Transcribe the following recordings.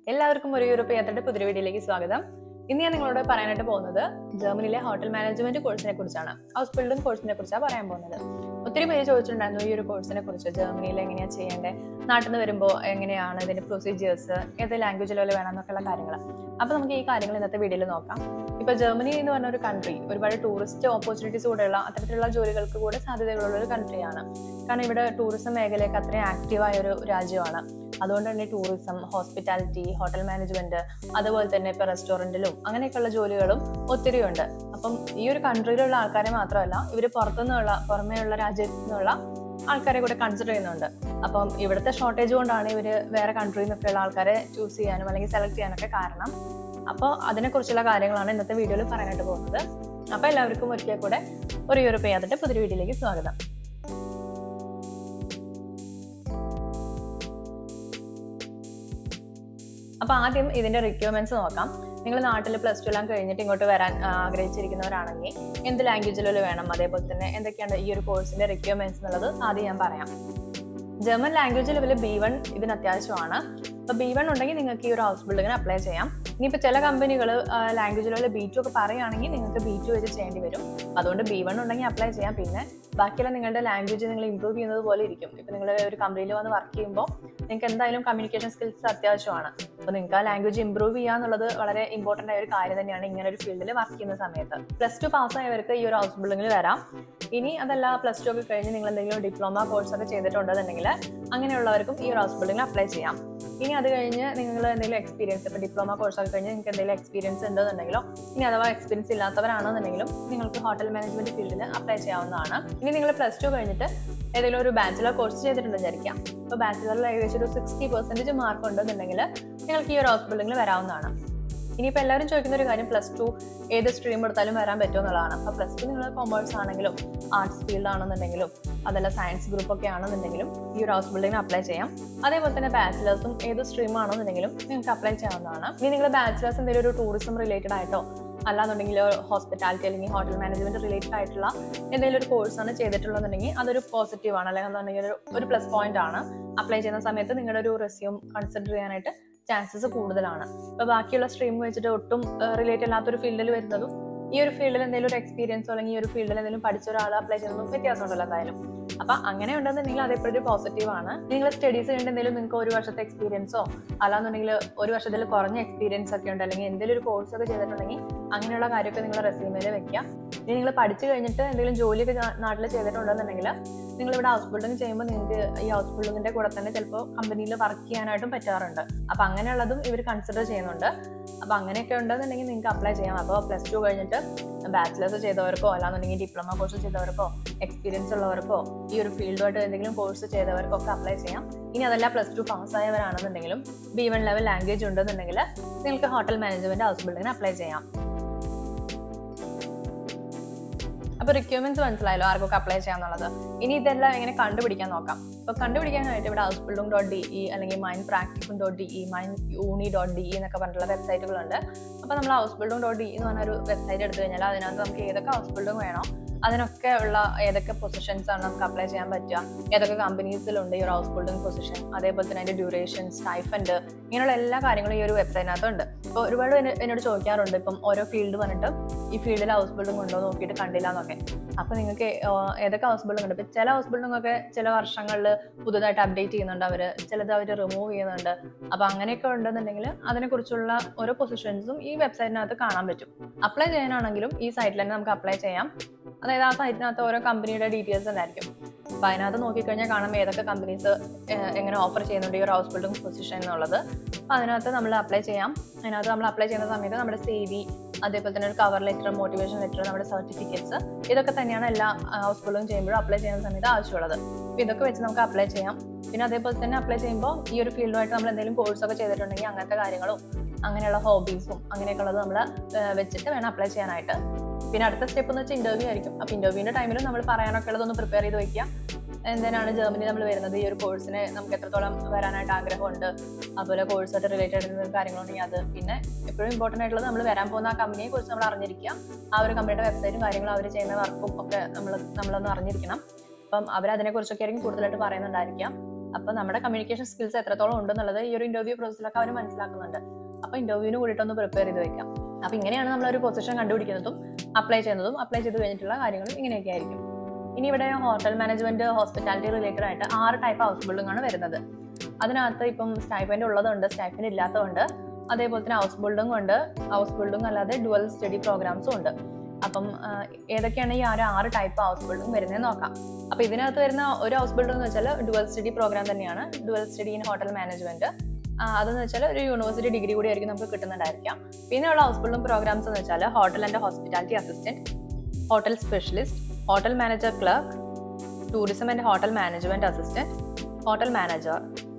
എല്ലാവർക്കും ഒരു യൂറോപ്പ് യാത്രയുടെ പുതിയ വീഡിയോയിലേക്ക് സ്വാഗതം ഇന്ന് ഞാൻ നിങ്ങളോട് പറയാനായിട്ട് പോകുന്നത് ജർമ്മനിയിലെ ഹോട്ടൽ മാനേജ്മെന്റ് കോഴ്സിനെ കുറിച്ചാണ് ഹൗസ് ബിൽഡിംഗ് കോഴ്സിനെ കുറിച്ചാണ് പറയാൻ പോകുന്നത് ഒത്തിരി പേര് ചോദിച്ചിട്ടുണ്ടായിരുന്നു ഈ ഒരു കോഴ്സിനെ കുറിച്ച് ജർമ്മനിയിൽ എങ്ങനെയാണ് ചെയ്യേണ്ടത് നാട്ടിൽ നിന്ന് വരുമ്പോൾ എങ്ങനെയാണ് ഇതിന്റെ പ്രൊസീജിയേഴ്സ് ഏത് ലാംഗ്വേജ് ലെവൽ വേണം എന്നൊക്കെയുള്ള കാര്യങ്ങൾ അപ്പോൾ നമുക്ക് ഈ കാര്യങ്ങൾ ഇന്നത്തെ വീഡിയോയിൽ നോക്കാം ഇപ്പൊ ജർമ്മനി എന്ന് പറഞ്ഞ ഒരു കൺട്രി ഒരുപാട് ടൂറിസ്റ്റ് ഓപ്പർച്യൂണിറ്റീസ് കൂടെയുള്ള അത്തരത്തിലുള്ള ജോലികൾക്ക് കൂടെ സാധ്യതകളുള്ള ഒരു കൺട്രിയാണ് കാരണം ഇവിടെ ടൂറിസം മേഖലയൊക്കെ അത്രയും ആക്റ്റീവായ ഒരു രാജ്യമാണ് അതുകൊണ്ട് തന്നെ ടൂറിസം ഹോസ്പിറ്റാലിറ്റി ഹോട്ടൽ മാനേജ്മെന്റ് അതുപോലെ തന്നെ ഇപ്പൊ റെസ്റ്റോറന്റിലും അങ്ങനെയൊക്കെയുള്ള ജോലികളും ഒത്തിരി ഉണ്ട് അപ്പം ഈ ഒരു കൺട്രിയിലുള്ള ആൾക്കാരെ മാത്രമല്ല ഇവർ പുറത്തുനിന്നുള്ള പുറമേയുള്ള രാജ്യത്തു നിന്നുള്ള ആൾക്കാരെ കൂടെ കൺസിഡർ ചെയ്യുന്നുണ്ട് അപ്പം ഇവിടുത്തെ ഷോർട്ടേജ് കൊണ്ടാണ് ഇവര് വേറെ കൺട്രിയിൽ നിന്നൊക്കെയുള്ള ആൾക്കാരെ ചൂസ് ചെയ്യാനും അല്ലെങ്കിൽ സെലക്ട് ചെയ്യാനൊക്കെ കാരണം അപ്പോൾ അതിനെക്കുറിച്ചുള്ള കാര്യങ്ങളാണ് ഇന്നത്തെ വീഡിയോയിൽ പറയാനായിട്ട് പോകുന്നത് അപ്പോൾ എല്ലാവർക്കും ഒരിക്കൽ കൂടെ ഒരു യൂറോപ്പ് യാത്രയുടെ പുതിയ വീഡിയോയിലേക്ക് സ്വാഗതം അപ്പൊ ആദ്യം ഇതിന്റെ റിക്വയർമെന്റ്സ് നോക്കാം നിങ്ങൾ നാട്ടിൽ പ്ലസ് ടു എല്ലാം കഴിഞ്ഞിട്ട് ഇങ്ങോട്ട് വരാൻ ആ, ആഗ്രഹിച്ചിരിക്കുന്നവരാണെങ്കിൽ എന്ത് ലാംഗ്വേജിൽ വേണം അതേപോലെ തന്നെ എന്തൊക്കെയാണ് ഈ ഒരു കോഴ്സിന്റെ റിക്വയർമെന്റ്സ് എന്നുള്ളത് ആദ്യം ഞാൻ പറയാം German language level B one ഇതിന് അത്യാവശ്യമാണ് അപ്പൊ ബി വൺ ഉണ്ടെങ്കിൽ നിങ്ങൾക്ക് ഈ ഒരു ഹൗസ് ബിൽഡിങ്ങിന് അപ്ലൈ ചെയ്യാം ഇനിയിപ്പോൾ ചില കമ്പനികൾ ലാംഗ്വേജ് ലെവൽ ബി ടു ഒക്കെ പറയുകയാണെങ്കിൽ നിങ്ങൾക്ക് ബി ടു വെച്ച് ചെയ്യേണ്ടി വരും അതുകൊണ്ട് ബി വൺ ഉണ്ടെങ്കിൽ അപ്ലൈ ചെയ്യാം പിന്നെ ബാക്കിയുള്ള നിങ്ങളുടെ ലാംഗ്വേജ് നിങ്ങൾ ഇമ്പ്രൂവ് ചെയ്യുന്നത് പോലെ ഇരിക്കും ഇപ്പൊ നിങ്ങൾ ഒരു കമ്പനിയിൽ വന്ന് വർക്ക് ചെയ്യുമ്പോൾ നിങ്ങൾക്ക് എന്തായാലും കമ്മ്യൂണിക്കേഷൻ സ്കിൽസ് അത്യാവശ്യമാണ് അപ്പോൾ നിങ്ങൾക്ക് ആ ലാംഗ്വേജ് ഇമ്പ്രൂവ് ചെയ്യുക എന്നുള്ളത് വളരെ ഇമ്പോർട്ടൻ്റ് ആയ ഒരു കാര്യം തന്നെയാണ് ഇങ്ങനെ ഒരു ഫീൽഡിൽ വർക്ക് ചെയ്യുന്ന സമയത്ത് പ്ലസ് ടു പാസ്സായവർക്ക് ഈ ഒരു ഹൗസ് ബിൽഡിങ്ങിൽ വരാം ഇനി അതല്ല പ്ലസ് ടു ഒക്കെ കഴിഞ്ഞ് നിങ്ങൾ എന്തെങ്കിലും ഡിപ്ലോമ കോഴ്സ് ഒക്കെ ചെയ്തിട്ടുണ്ടെന്നുണ്ടെങ്കിൽ അങ്ങനെയുള്ളവർക്കും ഈ ഒരു ഹൗസ് ബിൽഡിങ്ങിൽ അപ്ലൈ ചെയ്യാം ഇനി അത് കഴിഞ്ഞ് നിങ്ങൾ എന്തെങ്കിലും എക്സ്പീരിയൻസ് ഇപ്പോൾ ഡിപ്ലോമ കോഴ്സ് ഒക്കെ കഴിഞ്ഞ് നിങ്ങൾക്ക് എന്തെങ്കിലും എക്സ്പീരിയൻസ് ഉണ്ടെന്നുണ്ടെങ്കിലോ ഇനി അഥവാ എക്സ്പീരിയൻസ് ഇല്ലാത്തവരാണെന്നുണ്ടെങ്കിലും നിങ്ങൾക്ക് ഹോട്ടൽ മാനേജ്മെന്റ് ഫീൽഡിൽ അപ്ലൈ ചെയ്യാവുന്നതാണ് ഇനി നിങ്ങൾ പ്ലസ് ടു കഴിഞ്ഞിട്ട് ഏതെങ്കിലും ഒരു ബാച്ചിലർ കോഴ്സ് ചെയ്തിട്ടുണ്ട് വിചാരിക്കാം അപ്പോൾ ബാച്ചിലറിൽ ഏകദേശം ഒരു സിക്സ്റ്റി പെർസെൻറ്റേജ് മാർക്ക് ഉണ്ടെന്നുണ്ടെങ്കിൽ നിങ്ങൾക്ക് ഈ ഒരു ഹൗസ് ബിൽഡിങ്ങിൽ വരാവുന്നതാണ് ഇനിയിപ്പോൾ എല്ലാവരും ചോദിക്കുന്ന ഒരു കാര്യം പ്ലസ് ടു ഏത് സ്ട്രീം എടുത്താലും വരാൻ പറ്റുമോ എന്നുള്ളതാണ് അപ്പോൾ പ്ലസ് ടു നിങ്ങൾ കൊമേഴ്സ് ആണെങ്കിലും ആർട്സ് ഫീൽഡ് ആണെന്നുണ്ടെങ്കിലും അതല്ല സയൻസ് ഗ്രൂപ്പ് ഒക്കെ ആണെന്നുണ്ടെങ്കിലും ഈ ഒരു ഹൗസ് ബിൽഡിങ്ങിന് അപ്ലൈ ചെയ്യാം അതേപോലെ തന്നെ ബാച്ചിലേഴ്സും ഏത് സ്ട്രീം ആണെന്നുണ്ടെങ്കിലും നിങ്ങൾക്ക് അപ്ലൈ ചെയ്യാവുന്നതാണ് ഇനി നിങ്ങൾ ബാച്ചിലേഴ്സ് എന്തെങ്കിലും ഒരു ടൂറിസം റിലേറ്റഡ് ആയിട്ടോ അല്ലാന്നുണ്ടെങ്കിൽ ഹോസ്പിറ്റാലിറ്റി അല്ലെങ്കിൽ ഹോട്ടൽ മാനേജ്മെന്റ് റിലേറ്റഡ് ആയിട്ടുള്ള എന്തെങ്കിലും ഒരു കോഴ്സാണ് ചെയ്തിട്ടുള്ളതെന്നുണ്ടെങ്കിൽ അതൊരു പോസിറ്റീവ് ആണ് അല്ലെങ്കിൽ എന്നുണ്ടെങ്കിൽ ഒരു ഒരു പ്ലസ് പോയിന്റ് ആണ് അപ്ലൈ ചെയ്യുന്ന സമയത്ത് നിങ്ങളുടെ ഒരു റെസ്യൂം കൺസിഡർ ചെയ്യാനായിട്ട് ചാൻസസ് കൂടുതലാണ് ഇപ്പൊ ബാക്കിയുള്ള സ്ട്രീം വെച്ചിട്ട് ഒട്ടും റിലേറ്റ് അല്ലാത്തൊരു ഫീൽഡിൽ വരുന്നതും ഈ ഒരു ഫീൽഡിൽ എന്തെങ്കിലും ഒരു എക്സ്പീരിയൻസോ അല്ലെങ്കിൽ ഈ ഒരു ഫീൽഡിൽ എന്തെങ്കിലും പഠിച്ച ഒരാൾ അപ്ലൈ ചെയ്യുന്നതും വ്യത്യാസമുണ്ടല്ലോ എന്തായാലും അപ്പൊ അങ്ങനെ ഉണ്ടെന്നുണ്ടെങ്കിൽ അതെപ്പോഴും ഒരു പോസിറ്റീവ് ആണ് നിങ്ങൾ സ്റ്റഡീസ് കഴിഞ്ഞിട്ട് എന്തെങ്കിലും നിങ്ങൾക്ക് ഒരു വർഷത്തെ എക്സ്പീരിയൻസോ അല്ലാന്നുണ്ടെങ്കിൽ ഒരു വർഷത്തിൽ കുറഞ്ഞ എക്സ്പീരിയൻസ് ഒക്കെ ഉണ്ട് അല്ലെങ്കിൽ എന്തെങ്കിലും ഒരു കോഴ്സ് ഒക്കെ ചെയ്തിട്ടുണ്ടെങ്കിൽ അങ്ങനെയുള്ള കാര്യമൊക്കെ നിങ്ങൾ റെസ്യൂമേൽ വെക്കുക ഇനി നിങ്ങൾ പഠിച്ചു കഴിഞ്ഞിട്ട് എന്തെങ്കിലും ജോലിയൊക്കെ നാട്ടിൽ ചെയ്തിട്ടുണ്ടെന്നുണ്ടെങ്കിൽ നിങ്ങൾ ഇവിടെ ഹൗസ് ബിൽഡിംഗ് ചെയ്യുമ്പോൾ നിങ്ങൾക്ക് ഈ ഹൗസ് ബിൽഡിങ്ങിന്റെ കൂടെ തന്നെ ചിലപ്പോൾ കമ്പനിയിൽ വർക്ക് ചെയ്യാനായിട്ടും പറ്റാറുണ്ട് അപ്പൊ അങ്ങനെയുള്ളതും ഇവർ കൺസിഡർ ചെയ്യുന്നുണ്ട് അപ്പൊ അങ്ങനെയൊക്കെ ഉണ്ടെന്നുണ്ടെങ്കിൽ നിങ്ങൾക്ക് അപ്ലൈ ചെയ്യാം അപ്പോൾ പ്ലസ് ടു കഴിഞ്ഞിട്ട് ബാച്ചിലേഴ്സ് ചെയ്തവർക്കോ അല്ലാന്നുണ്ടെങ്കിൽ ഡിപ്ലോമ കോഴ്സ് ചെയ്തവർക്കോ എക്സ്പീരിയൻസ് ഉള്ളവർക്കോ ഈ ഒരു ഫീൽഡുമായിട്ട് എന്തെങ്കിലും കോഴ്സ് ചെയ്തവർക്കോ ഒക്കെ അപ്ലൈ ചെയ്യാം ഇനി അതല്ല പ്ലസ് ടു പാസ്സായവരാണെന്നുണ്ടെങ്കിലും ബി വൺ ലെവൽ ലാംഗ്വേജ് ഉണ്ടെന്നുണ്ടെങ്കിൽ നിങ്ങൾക്ക് ഹോട്ടൽ മാനേജ്മെന്റ് ഹൗസ് ബിൽഡിങ്ങിന് അപ്ലൈ ചെയ്യാം അപ്പൊ റിക്വയർമെന്റ്സ് മനസ്സിലായല്ലോ ആർക്കൊക്കെ അപ്ലൈ ചെയ്യാന്നുള്ളത് ഇനി ഇതെല്ലാം എങ്ങനെ കണ്ടുപിടിക്കാൻ നോക്കാം അപ്പൊ കണ്ടുപിടിക്കാനായിട്ട് ഇവിടെ ഹൗസ് ബിൽഡിംഗ് ഡോട്ട് ഡി ഇ അല്ലെങ്കിൽ മൈൻഡ് പ്രാക്ടിക്കും ഡോട്ട് ഡി ഇ മൈൻഡ് യൂണി ഡോട്ട് ഡി ഇ എന്നൊക്കെ പറഞ്ഞിട്ടുള്ള വെബ്സൈറ്റുകളുണ്ട് അപ്പൊ നമ്മൾ ഹൗസ് ബിൽഡിംഗ് ഡോട്ട് ഡി എന്ന് പറഞ്ഞ ഒരു വെബ്സൈറ്റ് എടുത്തു കഴിഞ്ഞാൽ അതിനകത്ത് നമുക്ക് ഏതൊക്കെ ഹൗസ് ബിൽഡിംഗ് വേണോ അതിനൊക്കെ ഉള്ള ഏതൊക്കെ പൊസിഷൻസ് ആണ് നമുക്ക് അപ്ലൈ ചെയ്യാൻ പറ്റുക ഏതൊക്കെ കമ്പനീസിലുണ്ട് ഈ ഒരു ഹൗസ് ബിൽഡിംഗ് പൊസിഷൻ അതേപോലെ തന്നെ അതിന്റെ ഡ്യൂറേഷൻ സ്റ്റൈഫൻഡ് ഇങ്ങനെയുള്ള എല്ലാ കാര്യങ്ങളും ഈ ഒരു വെബ്സൈറ്റിനകത്തുണ്ട് ഇപ്പോൾ ഒരുപാട് എന്നെ- എന്നോട് ചോദിക്കാറുണ്ട് ഇപ്പം ഓരോ ഫീൽഡ് പറഞ്ഞിട്ട് ഈ ഫീൽഡിൽ ഹൗസ് ബിൽഡിംഗ് ഉണ്ടോ എന്ന് നോക്കിയിട്ട് കണ്ടില്ല എന്നൊക്കെ അപ്പൊ നിങ്ങൾക്ക് ഏതൊക്കെ ഹൗസ് ബിൽഡിംഗ് ഉണ്ട് ഇപ്പൊ ചില ഹൗസ് ബിൽഡിംഗ് ഒക്കെ ചില വർഷങ്ങളിൽ പുതുതായിട്ട് അപ്ഡേറ്റ് ചെയ്യുന്നുണ്ട് അവര് ചിലത് അവർ റിമൂവ് ചെയ്യുന്നുണ്ട് അപ്പൊ അങ്ങനെയൊക്കെ ഉണ്ടെന്നുണ്ടെങ്കിൽ അതിനെക്കുറിച്ചുള്ള ഓരോ പൊസിഷൻസും ഈ വെബ്സൈറ്റിനകത്ത് കാണാൻ പറ്റും അപ്ലൈ ചെയ്യാനാണെങ്കിലും ഈ സൈറ്റിൽ തന്നെ നമുക്ക് അപ്ലൈ ചെയ്യാം അതായത് ആ സൈറ്റിനകത്ത് ഓരോ കമ്പനിയുടെ ഡീറ്റെയിൽസ് ഉണ്ടായിരിക്കും അപ്പൊ അതിനകത്ത് നോക്കിക്കഴിഞ്ഞാൽ കാണാം ഏതൊക്കെ കമ്പനീസ് എങ്ങനെ ഓഫർ ചെയ്യുന്നുണ്ട് ഈ ഒരു ഹൗസ് ബിൽഡിംഗ് പൊസിഷൻ എന്നുള്ളത് അപ്പൊ അതിനകത്ത് നമ്മൾ അപ്ലൈ ചെയ്യാം അതിനകത്ത് നമ്മൾ അപ്ലൈ ചെയ്യുന്ന സമയത്ത് നമ്മുടെ സി വി അതേപോലെ തന്നെ ഒരു കവർ ലെറ്റർ മോട്ടിവേഷൻ ലെറ്റർ നമ്മുടെ സർട്ടിഫിക്കറ്റ്സ് ഇതൊക്കെ തന്നെയാണ് എല്ലാ ഹൗസ് ബിൽഡിംഗ് ചെയ്യുമ്പോഴും അപ്ലൈ ചെയ്യുന്ന സമയത്ത് ആവശ്യമുള്ളത് അപ്പൊ ഇതൊക്കെ വെച്ച് നമുക്ക് അപ്ലൈ ചെയ്യാം പിന്നെ അതേപോലെ തന്നെ അപ്ലൈ ചെയ്യുമ്പോൾ ഈ ഒരു ഫീൽഡുമായിട്ട് നമ്മൾ എന്തെങ്കിലും കോഴ്സ് ഒക്കെ ചെയ്തിട്ടുണ്ടെങ്കിൽ അങ്ങനത്തെ കാര്യങ്ങളും അങ്ങനെയുള്ള ഹോബീസും അങ്ങനെയൊക്കെ ഉള്ളത് നമ്മൾ വെച്ചിട്ട് വേണം അപ്ലൈ ചെയ്യാനായിട്ട് പിന്നെ അടുത്ത സ്റ്റെപ്പ് എന്ന് വെച്ചാൽ ഇന്റർവ്യൂ ആയിരിക്കും അപ്പൊ ഇന്റർവ്യൂവിന്റെ ടൈമിൽ നമ്മൾ പറയാനൊക്കെ ഉള്ളതൊന്ന് പ്രിപ്പയർ ചെയ്ത് വെക്കുക എന്തിനാണ് ജർമ്മനി നമ്മൾ വരുന്നത് ഈ ഒരു കോഴ്സിന് നമുക്ക് എത്രത്തോളം വരാനായിട്ട് ആഗ്രഹമുണ്ട് അതുപോലെ കോഴ്സായിട്ട് റിലേറ്റഡ് കാര്യങ്ങളുണ്ടെങ്കിൽ അത് പിന്നെ എപ്പോഴും ഇമ്പോർട്ടൻ്റ് ആയിട്ടുള്ളത് നമ്മൾ വരാൻ പോകുന്ന ആ കമ്പനിയെ കുറിച്ച് നമ്മൾ അറിഞ്ഞിരിക്കുക ആ ഒരു കമ്പനിയുടെ വെബ്സൈറ്റും കാര്യങ്ങളും അവർ ചെയ്യുന്ന വർക്കും ഒക്കെ നമ്മൾ നമ്മളൊന്ന് അറിഞ്ഞിരിക്കണം അപ്പം അവർ അതിനെക്കുറിച്ചൊക്കെ ആയിരിക്കും കൂടുതലായിട്ട് പറയുന്നുണ്ടായിരിക്കാം അപ്പൊ നമ്മുടെ കമ്മ്യൂണിക്കേഷൻ സ്കിൽസ് എത്രത്തോളം ഉണ്ടെന്നുള്ളത് ഈ ഒരു ഇന്റർവ്യൂ പ്രോസസ്സിലൊക്കെ അവർ മനസ്സിലാക്കുന്നുണ്ട് അപ്പൊ ഇന്റർവ്യൂവിന് കൂടിയിട്ട് ഒന്ന് പ്രിപ്പയർ ചെയ്ത് വെക്കാം അപ്പൊ ഇങ്ങനെയാണ് നമ്മൾ ഒരു പൊസിഷൻ കണ്ടുപിടിക്കുന്നതും അപ്ലൈ ചെയ്യുന്നതും അപ്ലൈ ചെയ്ത് കഴിഞ്ഞിട്ടുള്ള കാര്യങ്ങളും ഇങ്ങനെയൊക്കെ ആയിരിക്കും ഇനി ഇവിടെ ഹോട്ടൽ മാനേജ്മെന്റ് ഹോസ്പിറ്റാലിറ്റി റിലേറ്റഡ് ആയിട്ട് ആറ് ടൈപ്പ് ഹൗസ് ബിൽഡിംഗ് ആണ് വരുന്നത് അതിനകത്ത് ഇപ്പം സ്റ്റൈഫൻഡ് ഉള്ളതുണ്ട് സ്റ്റൈഫൻഡ് ഇല്ലാത്തതുണ്ട് അതേപോലെ തന്നെ ഹൗസ് ബിൽഡിംഗ് ഉണ്ട് ഹൗസ് ബിൽഡിംഗ് അല്ലാതെ ഡുവൽ സ്റ്റഡി പ്രോഗ്രാംസും ഉണ്ട് അപ്പം ആ, ഏതൊക്കെയാണ് ഈ ആറ് ആറ് ടൈപ്പ് ഹൗസ് ബിൽഡിംഗ് വരുന്നത് നോക്കാം അപ്പൊ ഇതിനകത്ത് വരുന്ന ഒരു ഹൗസ് ബിൽഡിംഗ് എന്ന് വെച്ചാൽ ഡുവൽ സ്റ്റഡി പ്രോഗ്രാം തന്നെയാണ് dual study in hotel management അതെന്ന് വെച്ചാൽ ഒരു യൂണിവേഴ്സിറ്റി ഡിഗ്രി കൂടി ആയിരിക്കും നമുക്ക് കിട്ടുന്നുണ്ടായിരിക്കാം പിന്നെയുള്ള ഹൗസ് ബിൽഡിംഗ് പ്രോഗ്രാംസ് എന്ന് വെച്ചാൽ hotel and hospitality assistant hotel specialist hotel manager clerk tourism and hotel management assistant hotel manager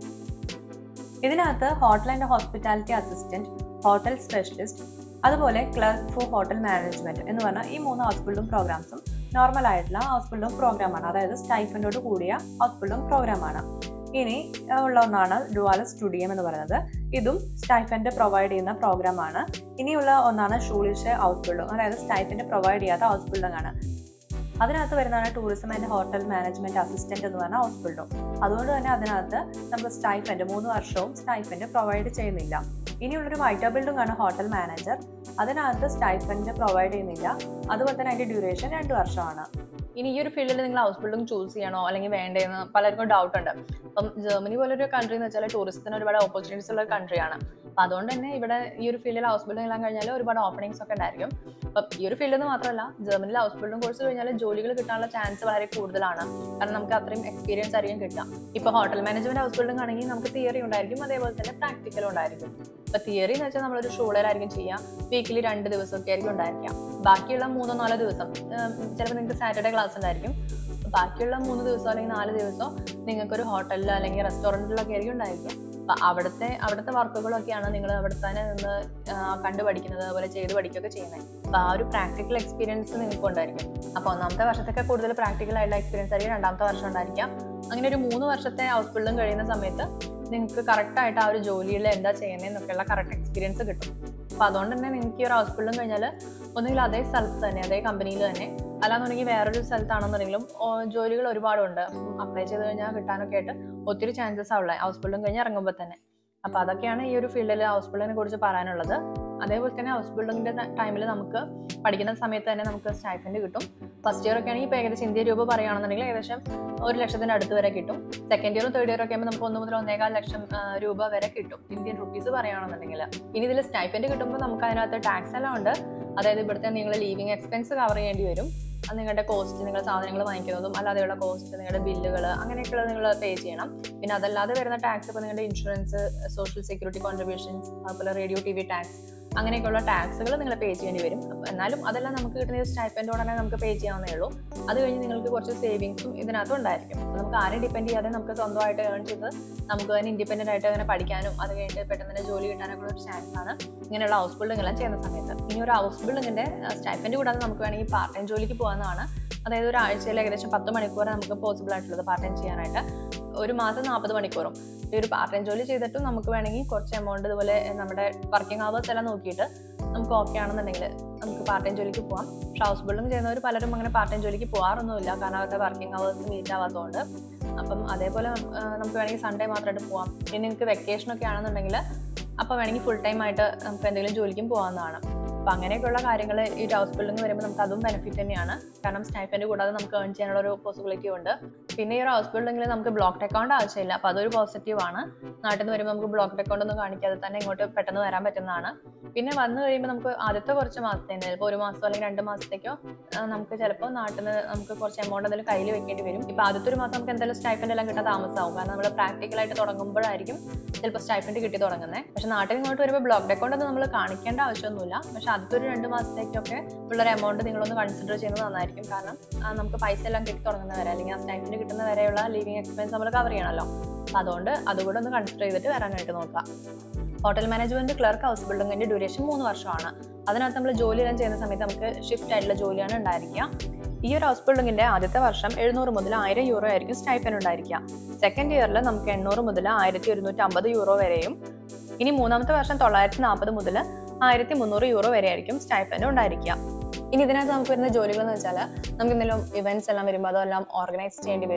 ഇതിനകത്ത് hotel and hospitality assistant hotel specialist അതുപോലെ ക്ലർക്ക് ഫോർ ഹോട്ടൽ മാനേജ്മെന്റ് എന്ന് പറഞ്ഞ ഈ മൂന്ന് ഹോസ്പിറ്റലും പ്രോഗ്രാംസും നോർമൽ ആയിട്ടുള്ള ഹോസ്പിറ്റലും പ്രോഗ്രാമാണ് അതായത് സ്റ്റൈഫൻഡോട് കൂടിയ ഹോസ്പിറ്റലും പ്രോഗ്രാമാണ് ഇനി ആ, ഉള്ള ഒന്നാണ് ഡുവാല സ്റ്റുഡിയം എന്ന് പറയുന്നത് ഇതും സ്റ്റൈഫൻഡ് പ്രൊവൈഡ് ചെയ്യുന്ന പ്രോഗ്രാമാണ് ഇനിയുള്ള ഒന്നാണ് ഷൂളിഷ് ഹൗസ് ബിൽഡിംഗ് അതായത് സ്റ്റൈഫൻഡ് പ്രൊവൈഡ് ചെയ്യാത്ത ഹൗസ് ബിൽഡിംഗ് ആണ് അതിനകത്ത് വരുന്നതാണ് tourism and hotel management assistant എന്ന് പറഞ്ഞ ഹൗസ് ബിൽഡിംഗ് അതുകൊണ്ട് തന്നെ അതിനകത്ത് നമുക്ക് സ്റ്റൈഫൻഡ് മൂന്ന് വർഷവും സ്റ്റൈഫൻഡ് പ്രൊവൈഡ് ചെയ്യുന്നില്ല ഇനിയുള്ളൊരു വൈറ്റർ ബിൽഡിംഗ് ആണ് ഹോട്ടൽ മാനേജർ അതിനകത്ത് സ്റ്റൈഫൻഡ് പ്രൊവൈഡ് ചെയ്യുന്നില്ല അതുപോലെ തന്നെ അതിന്റെ ഡ്യൂറേഷൻ രണ്ട് വർഷമാണ് ഇനി ഈ ഒരു ഫീൽഡിൽ നിങ്ങൾ ഹൗസ് ബിൽഡിംഗ് ചൂസ് ചെയ്യണോ അല്ലെങ്കിൽ വേണ്ടേന്ന് പലർക്കും ഡൗട്ട് ഉണ്ട് അപ്പം ജർമ്മനി പോലൊരു കൺട്രി എന്ന് വെച്ചാൽ ടൂറിസത്തിന് ഒരുപാട് ഓപ്പർച്യൂണിറ്റീസ് ഉള്ള ഒരു കൺട്രിയാണ് അപ്പം അതുകൊണ്ട് തന്നെ ഇവിടെ ഈ ഒരു ഫീൽഡിൽ ഹൗസ് ബിൽഡിംഗ് എല്ലാം കഴിഞ്ഞാൽ ഒരുപാട് ഓപ്പണിങ്സ് ഒക്കെ ഉണ്ടായിരിക്കും അപ്പം ഈ ഒരു ഫീൽഡിൽ നിന്ന് മാത്രമല്ല ജർമ്മനിയിൽ ഹൗസ് ബിൽഡിംഗ് കോഴ്സ് കഴിഞ്ഞാൽ ജോലികൾ കിട്ടാനുള്ള ചാൻസ് വളരെ കൂടുതലാണ് കാരണം നമുക്ക് അത്രയും എക്സ്പീരിയൻസ് ആയിരിക്കും കിട്ടുക ഇപ്പോൾ ഹോട്ടൽ മാനേജ്മെന്റ് ഹൗസ് ബിൽഡിംഗ് ആണെങ്കിൽ നമുക്ക് തിയറി ഉണ്ടായിരിക്കും അതേപോലെ തന്നെ പ്രാക്ടിക്കലും ഉണ്ടായിരിക്കും ഇപ്പൊ തിയറി എന്ന് വെച്ചാൽ നമ്മളൊരു ഷൂളറായിരിക്കും ചെയ്യുക വീക്കിലി രണ്ട് ദിവസമൊക്കെ ആയിരിക്കും ഉണ്ടായിരിക്കാം ബാക്കിയുള്ള മൂന്നോ നാലോ ദിവസം ചിലപ്പോൾ നിങ്ങൾക്ക് സാറ്റർഡേ ക്ലാസ് ഉണ്ടായിരിക്കും ബാക്കിയുള്ള മൂന്ന് ദിവസം അല്ലെങ്കിൽ നാല് ദിവസം നിങ്ങൾക്ക് ഒരു ഹോട്ടലിലോ അല്ലെങ്കിൽ റെസ്റ്റോറൻറ്റിലൊക്കെ ആയിരിക്കും ഉണ്ടായിരിക്കുക അപ്പൊ അവിടുത്തെ അവിടുത്തെ വർക്കുകളൊക്കെയാണ് നിങ്ങൾ അവിടെ തന്നെ നിന്ന് ആ, കണ്ടു പഠിക്കുന്നത് അതുപോലെ ചെയ്ത് പഠിക്കുകയൊക്കെ ചെയ്യുന്നത് അപ്പൊ ആ ഒരു പ്രാക്ടിക്കൽ എക്സ്പീരിയൻസ് നിങ്ങൾക്ക് ഉണ്ടായിരിക്കും അപ്പൊ ഒന്നാമത്തെ വർഷത്തൊക്കെ കൂടുതൽ പ്രാക്ടിക്കൽ ആയിട്ടുള്ള എക്സ്പീരിയൻസ് ആയിരിക്കും രണ്ടാമത്തെ വർഷം ഉണ്ടായിരിക്കാം അങ്ങനെ ഒരു മൂന്ന് വർഷത്തെ ഹൗസ് ബിൽഡിംഗ് കഴിയുന്ന സമയത്ത് നിങ്ങൾക്ക് കറക്റ്റ് ആയിട്ട് ആ ഒരു ജോലിയിൽ എന്താ ചെയ്യുന്നതെന്നൊക്കെയുള്ള കറക്റ്റ് എക്സ്പീരിയൻസ് കിട്ടും അപ്പൊ അതുകൊണ്ട് തന്നെ നിങ്ങൾക്ക് ഈ ഒരു ഹൗസ് ബിൽഡിംഗ് കഴിഞ്ഞാൽ ഒന്നുകിൽ അതേ സ്ഥലത്ത് തന്നെ അതേ കമ്പനിയിൽ തന്നെ അല്ലാന്നുണ്ടെങ്കിൽ വേറൊരു സ്ഥലത്താണെന്നുണ്ടെങ്കിലും ഓ, ജോലികൾ ഒരുപാടുണ്ട് അപ്ലൈ ചെയ്ത് കഴിഞ്ഞാൽ കിട്ടാനൊക്കെ ആയിട്ട് ഒത്തിരി ചാൻസസ് ഉള്ളത് ഹൗസ് ബിൽഡിംഗ് കഴിഞ്ഞ് ഇറങ്ങുമ്പോൾ തന്നെ അപ്പൊ അതൊക്കെയാണ് ഈ ഒരു ഫീൽഡിൽ ഹൗസ് ബിൽഡിങ്ങിനെ കുറിച്ച് പറയാനുള്ളത് അതേപോലെ തന്നെ ഹൗസ് ബിൽഡിങ്ങിന്റെ ടൈമിൽ നമുക്ക് പഠിക്കുന്ന സമയത്ത് തന്നെ നമുക്ക് സ്റ്റൈഫൻഡ് കിട്ടും ഫസ്റ്റ് ഇയർ ഒക്കെ ആണെങ്കിൽ ഇപ്പോൾ ഏകദേശം ഇന്ത്യ രൂപ പറയുകയാണെന്നുണ്ടെങ്കിൽ ഏകദേശം ഒരു ലക്ഷത്തിന്റെ അടുത്ത് വരെ കിട്ടും സെക്കൻഡ് ഇയറും തേർഡ് ഇയറും ഒക്കെ ആകുമ്പോൾ നമുക്ക് ഒന്ന് മുതൽ ഒന്നേകാൽ ലക്ഷം ആ, രൂപ വരെ കിട്ടും ഇന്ത്യൻ റുപ്പീസ് പറയുകയാണെന്നുണ്ടെങ്കിൽ ഇനി ഇതിൽ സ്റ്റൈഫൻഡ് കിട്ടുമ്പോൾ നമുക്ക് അതിനകത്ത് ടാക്സ് എല്ലാം ഉണ്ട് അതായത് ഇവിടുത്തെ നിങ്ങൾ ലീവിങ് എക്സ്പെൻസ് കവർ ചെയ്യേണ്ടി വരും അത് നിങ്ങളുടെ കോസ്റ്റ് നിങ്ങൾ സാധനങ്ങൾ വാങ്ങിക്കുന്നതും അല്ലാതെയുള്ള കോസ്റ്റ് നിങ്ങളുടെ ബില്ലുകൾ അങ്ങനെയൊക്കെയുള്ളത് നിങ്ങൾ പേ ചെയ്യണം പിന്നെ അതല്ലാതെ വരുന്ന ടാക്സ് ഇപ്പോൾ നിങ്ങളുടെ ഇൻഷുറൻസ് സോഷ്യൽ സെക്യൂരിറ്റി കോൺട്രിബ്യൂഷൻസ് അതുപോലെ റേഡിയോ ടി വി ടാക്സ് അങ്ങനെയൊക്കെയുള്ള ടാക്സുകൾ നിങ്ങൾ പേ ചെയ്യേണ്ടി വരും അപ്പൊ എന്നാലും അതെല്ലാം നമുക്ക് കിട്ടുന്ന സ്റ്റൈപ്പൻഡോടെ തന്നെ നമുക്ക് പേ ചെയ്യാവുന്നേ ഉള്ളൂ അത് കഴിഞ്ഞ് നിങ്ങൾക്ക് കുറച്ച് സേവിങ്സും ഇതിനകത്ത് ഉണ്ടായിരിക്കും അപ്പൊ നമുക്ക് ആരെയും ഡിപ്പെൻഡ് ചെയ്യാതെ നമുക്ക് സ്വന്തമായിട്ട് ഏൺ ചെയ്ത് നമുക്ക് തന്നെ ഇൻഡിപെൻഡന്റ് ആയിട്ട് അങ്ങനെ പഠിക്കാനും അത് കഴിഞ്ഞിട്ട് പെട്ടെന്ന് തന്നെ ജോലി കിട്ടാനൊക്കെ ഉള്ള ഒരു ചാൻസ് ആണ് ഇങ്ങനെയുള്ള ഹൗസ് ബിൽഡിംഗ് എല്ലാം ചെയ്യുന്ന സമയത്ത് ഇനി ഒരു ഹൗസ് ബിൽഡിങ്ങിന്റെ സ്റ്റൈഫൻഡ് കൂടാതെ നമുക്ക് വേണമെങ്കിൽ പാർട്ട് ടൈം ജോലിക്ക് പോകാവുന്നതാണ് അതായത് ഒരു ആഴ്ചയിൽ ഏകദേശം പത്ത് മണിക്കൂർ നമുക്ക് പോസിബിൾ ആയിട്ടുള്ളത് പാർട്ട് ടൈം ചെയ്യാനായിട്ട് ഒരു മാസം നാൽപ്പത് മണിക്കൂറും ഈ ഒരു പാർട്ട് ടൈം ജോലി ചെയ്തിട്ടും നമുക്ക് വേണമെങ്കിൽ കുറച്ച് എമൗണ്ട് ഇതുപോലെ നമ്മുടെ വർക്കിംഗ് അവേഴ്സ് എല്ലാം നോക്കിയിട്ട് നമുക്ക് ഓക്കെ ആണെന്നുണ്ടെങ്കിൽ നമുക്ക് പാർട്ട് ടൈം ജോലിക്ക് പോകാം പക്ഷെ ഹൗസ് ബിൽഡിംഗ് ചെയ്യുന്നവർ പലരും അങ്ങനെ പാർട്ട് ടൈം ജോലിക്ക് പോകാറൊന്നുമില്ല കാരണം അവരുടെ വർക്കിംഗ് അവേഴ്സ് മീറ്റ് ആവാത്തതുകൊണ്ട് അപ്പം അതേപോലെ ആ, നമുക്ക് വേണമെങ്കിൽ സൺഡേ മാത്രമായിട്ട് പോവാം ഇനി നിങ്ങൾക്ക് വെക്കേഷൻ ഒക്കെ ആണെന്നുണ്ടെങ്കിൽ അപ്പോൾ വേണമെങ്കിൽ ഫുൾ ടൈം ആയിട്ട് നമുക്ക് എന്തെങ്കിലും ജോലിക്കും പോകാവുന്നതാണ് അപ്പം അങ്ങനെയൊക്കെയുള്ള കാര്യങ്ങൾ ഈ ഒരു ഹൗസ് ബിൽഡിംഗ് വരുമ്പോൾ നമുക്ക് അതും ബെനിഫിറ്റ് തന്നെയാണ് കാരണം സ്റ്റൈഫൻഡ് കൂടാതെ നമുക്ക് ഏൺ ചെയ്യാനുള്ള ഒരു പോസിബിലിറ്റി ഉണ്ട് പിന്നെ ഈ ഒരു ഹൗസ് ബിൽഡിംഗിൽ നമുക്ക് ബ്ലോക്ക് അക്കൗണ്ട് ആവശ്യമില്ല അപ്പോൾ അതൊരു പോസിറ്റീവ് ആണ് നാട്ടിൽ നിന്ന് വരുമ്പോൾ നമുക്ക് ബ്ലോക്ക് അക്കൗണ്ട് ഒന്നും കാണിക്കാതെ തന്നെ ഇങ്ങോട്ട് പെട്ടെന്ന് വരാൻ പറ്റുന്നതാണ് പിന്നെ വന്നു കഴിയുമ്പോൾ നമുക്ക് ആദ്യത്തെ കുറച്ച് മാസത്തേന് ചിലപ്പോൾ ഒരു മാസം അല്ലെങ്കിൽ രണ്ട് മാസത്തേക്കോ ആ, നമുക്ക് ചിലപ്പോൾ നാട്ടിൽ നിന്ന് നമുക്ക് കുറച്ച് എമൗണ്ട് എന്തെങ്കിലും കയ്യിൽ വെക്കേണ്ടി വരും ഇപ്പോൾ ആദ്യത്തെ ഒരു മാസം നമുക്ക് എന്തായാലും സ്റ്റൈഫൻഡ് എല്ലാം കിട്ടാൻ താമസമാവും കാരണം നമ്മൾ പ്രാക്ടിക്കലായിട്ട് തുടങ്ങുമ്പോഴായിരിക്കും ചിലപ്പോൾ സ്റ്റൈഫൻഡ് കിട്ടി തുടങ്ങുന്നത് പക്ഷെ നാട്ടിൽ ഇങ്ങോട്ട് വരുമ്പോൾ ബ്ലോക്ക് അക്കൗണ്ട് ഒന്നും നമ്മൾ കാണിക്കേണ്ട ആവശ്യമൊന്നുമില്ല പക്ഷെ ആദ്യത്തെ ഒരു രണ്ട് മാസത്തേക്കൊക്കെ ഉള്ളൊരു എമൗണ്ട് നിങ്ങളൊന്ന് കൺസിഡർ ചെയ്യുന്നത് നന്നായിരിക്കും കാരണം ആ, നമുക്ക് പൈസ എല്ലാം കിട്ടി തുടങ്ങുന്ന വരെ അല്ലെങ്കിൽ ആ സ്റ്റൈഫൻഡ് കിട്ടുന്ന വരെയുള്ള ലിവിങ് എക്സ്പെൻസ് നമ്മൾ കവർ ചെയ്യണമല്ലോ അപ്പൊ അതുകൊണ്ട് അതുകൂടെ ഒന്ന് കൺസിഡർ ചെയ്തിട്ട് വരാനായിട്ട് നോക്കാം ഹോട്ടൽ മാനേജ്മെന്റ് ക്ലർക്ക് ഹൗസ് ബിൽഡിംഗിന്റെ ഡ്യൂറേഷൻ മൂന്ന് വർഷമാണ് അതിനകത്ത് നമ്മൾ ജോലി എല്ലാം ചെയ്യുന്ന സമയത്ത് നമുക്ക് ഷിഫ്റ്റ് ആയിട്ടുള്ള ജോലിയാണ് ഉണ്ടായിരിക്കുക ഈ ഒരു ഹൗസ് ബിൽഡിംഗിന്റെ ആദ്യത്തെ വർഷം എഴുന്നൂറ് മുതൽ ആയിരം യൂറോ ആയിരിക്കും സ്റ്റൈഫൻ ഉണ്ടായിരിക്കുക സെക്കൻഡ് ഇയറിൽ നമുക്ക് എണ്ണൂറ് മുതൽ ആയിരത്തി ഒരുന്നൂറ്റി അമ്പത് യൂറോ വരെയും ഇനി മൂന്നാമത്തെ വർഷം തൊള്ളായിരത്തി നാൽപ്പത് മുതൽ ആയിരത്തി മുന്നൂറ് യൂറോ വരെ ആയിരിക്കും സ്റ്റൈഫൻ ഉണ്ടായിരിക്കുക ഇനി ഇതിനകത്ത് നമുക്ക് വരുന്ന ജോലികൾ എന്ന് വെച്ചാൽ നമുക്ക് എന്തെങ്കിലും ഇവന്റ്സ് എല്ലാം വരുമ്പോൾ അതെല്ലാം ഓർഗനൈസ് ചെയ്യേണ്ടി വരും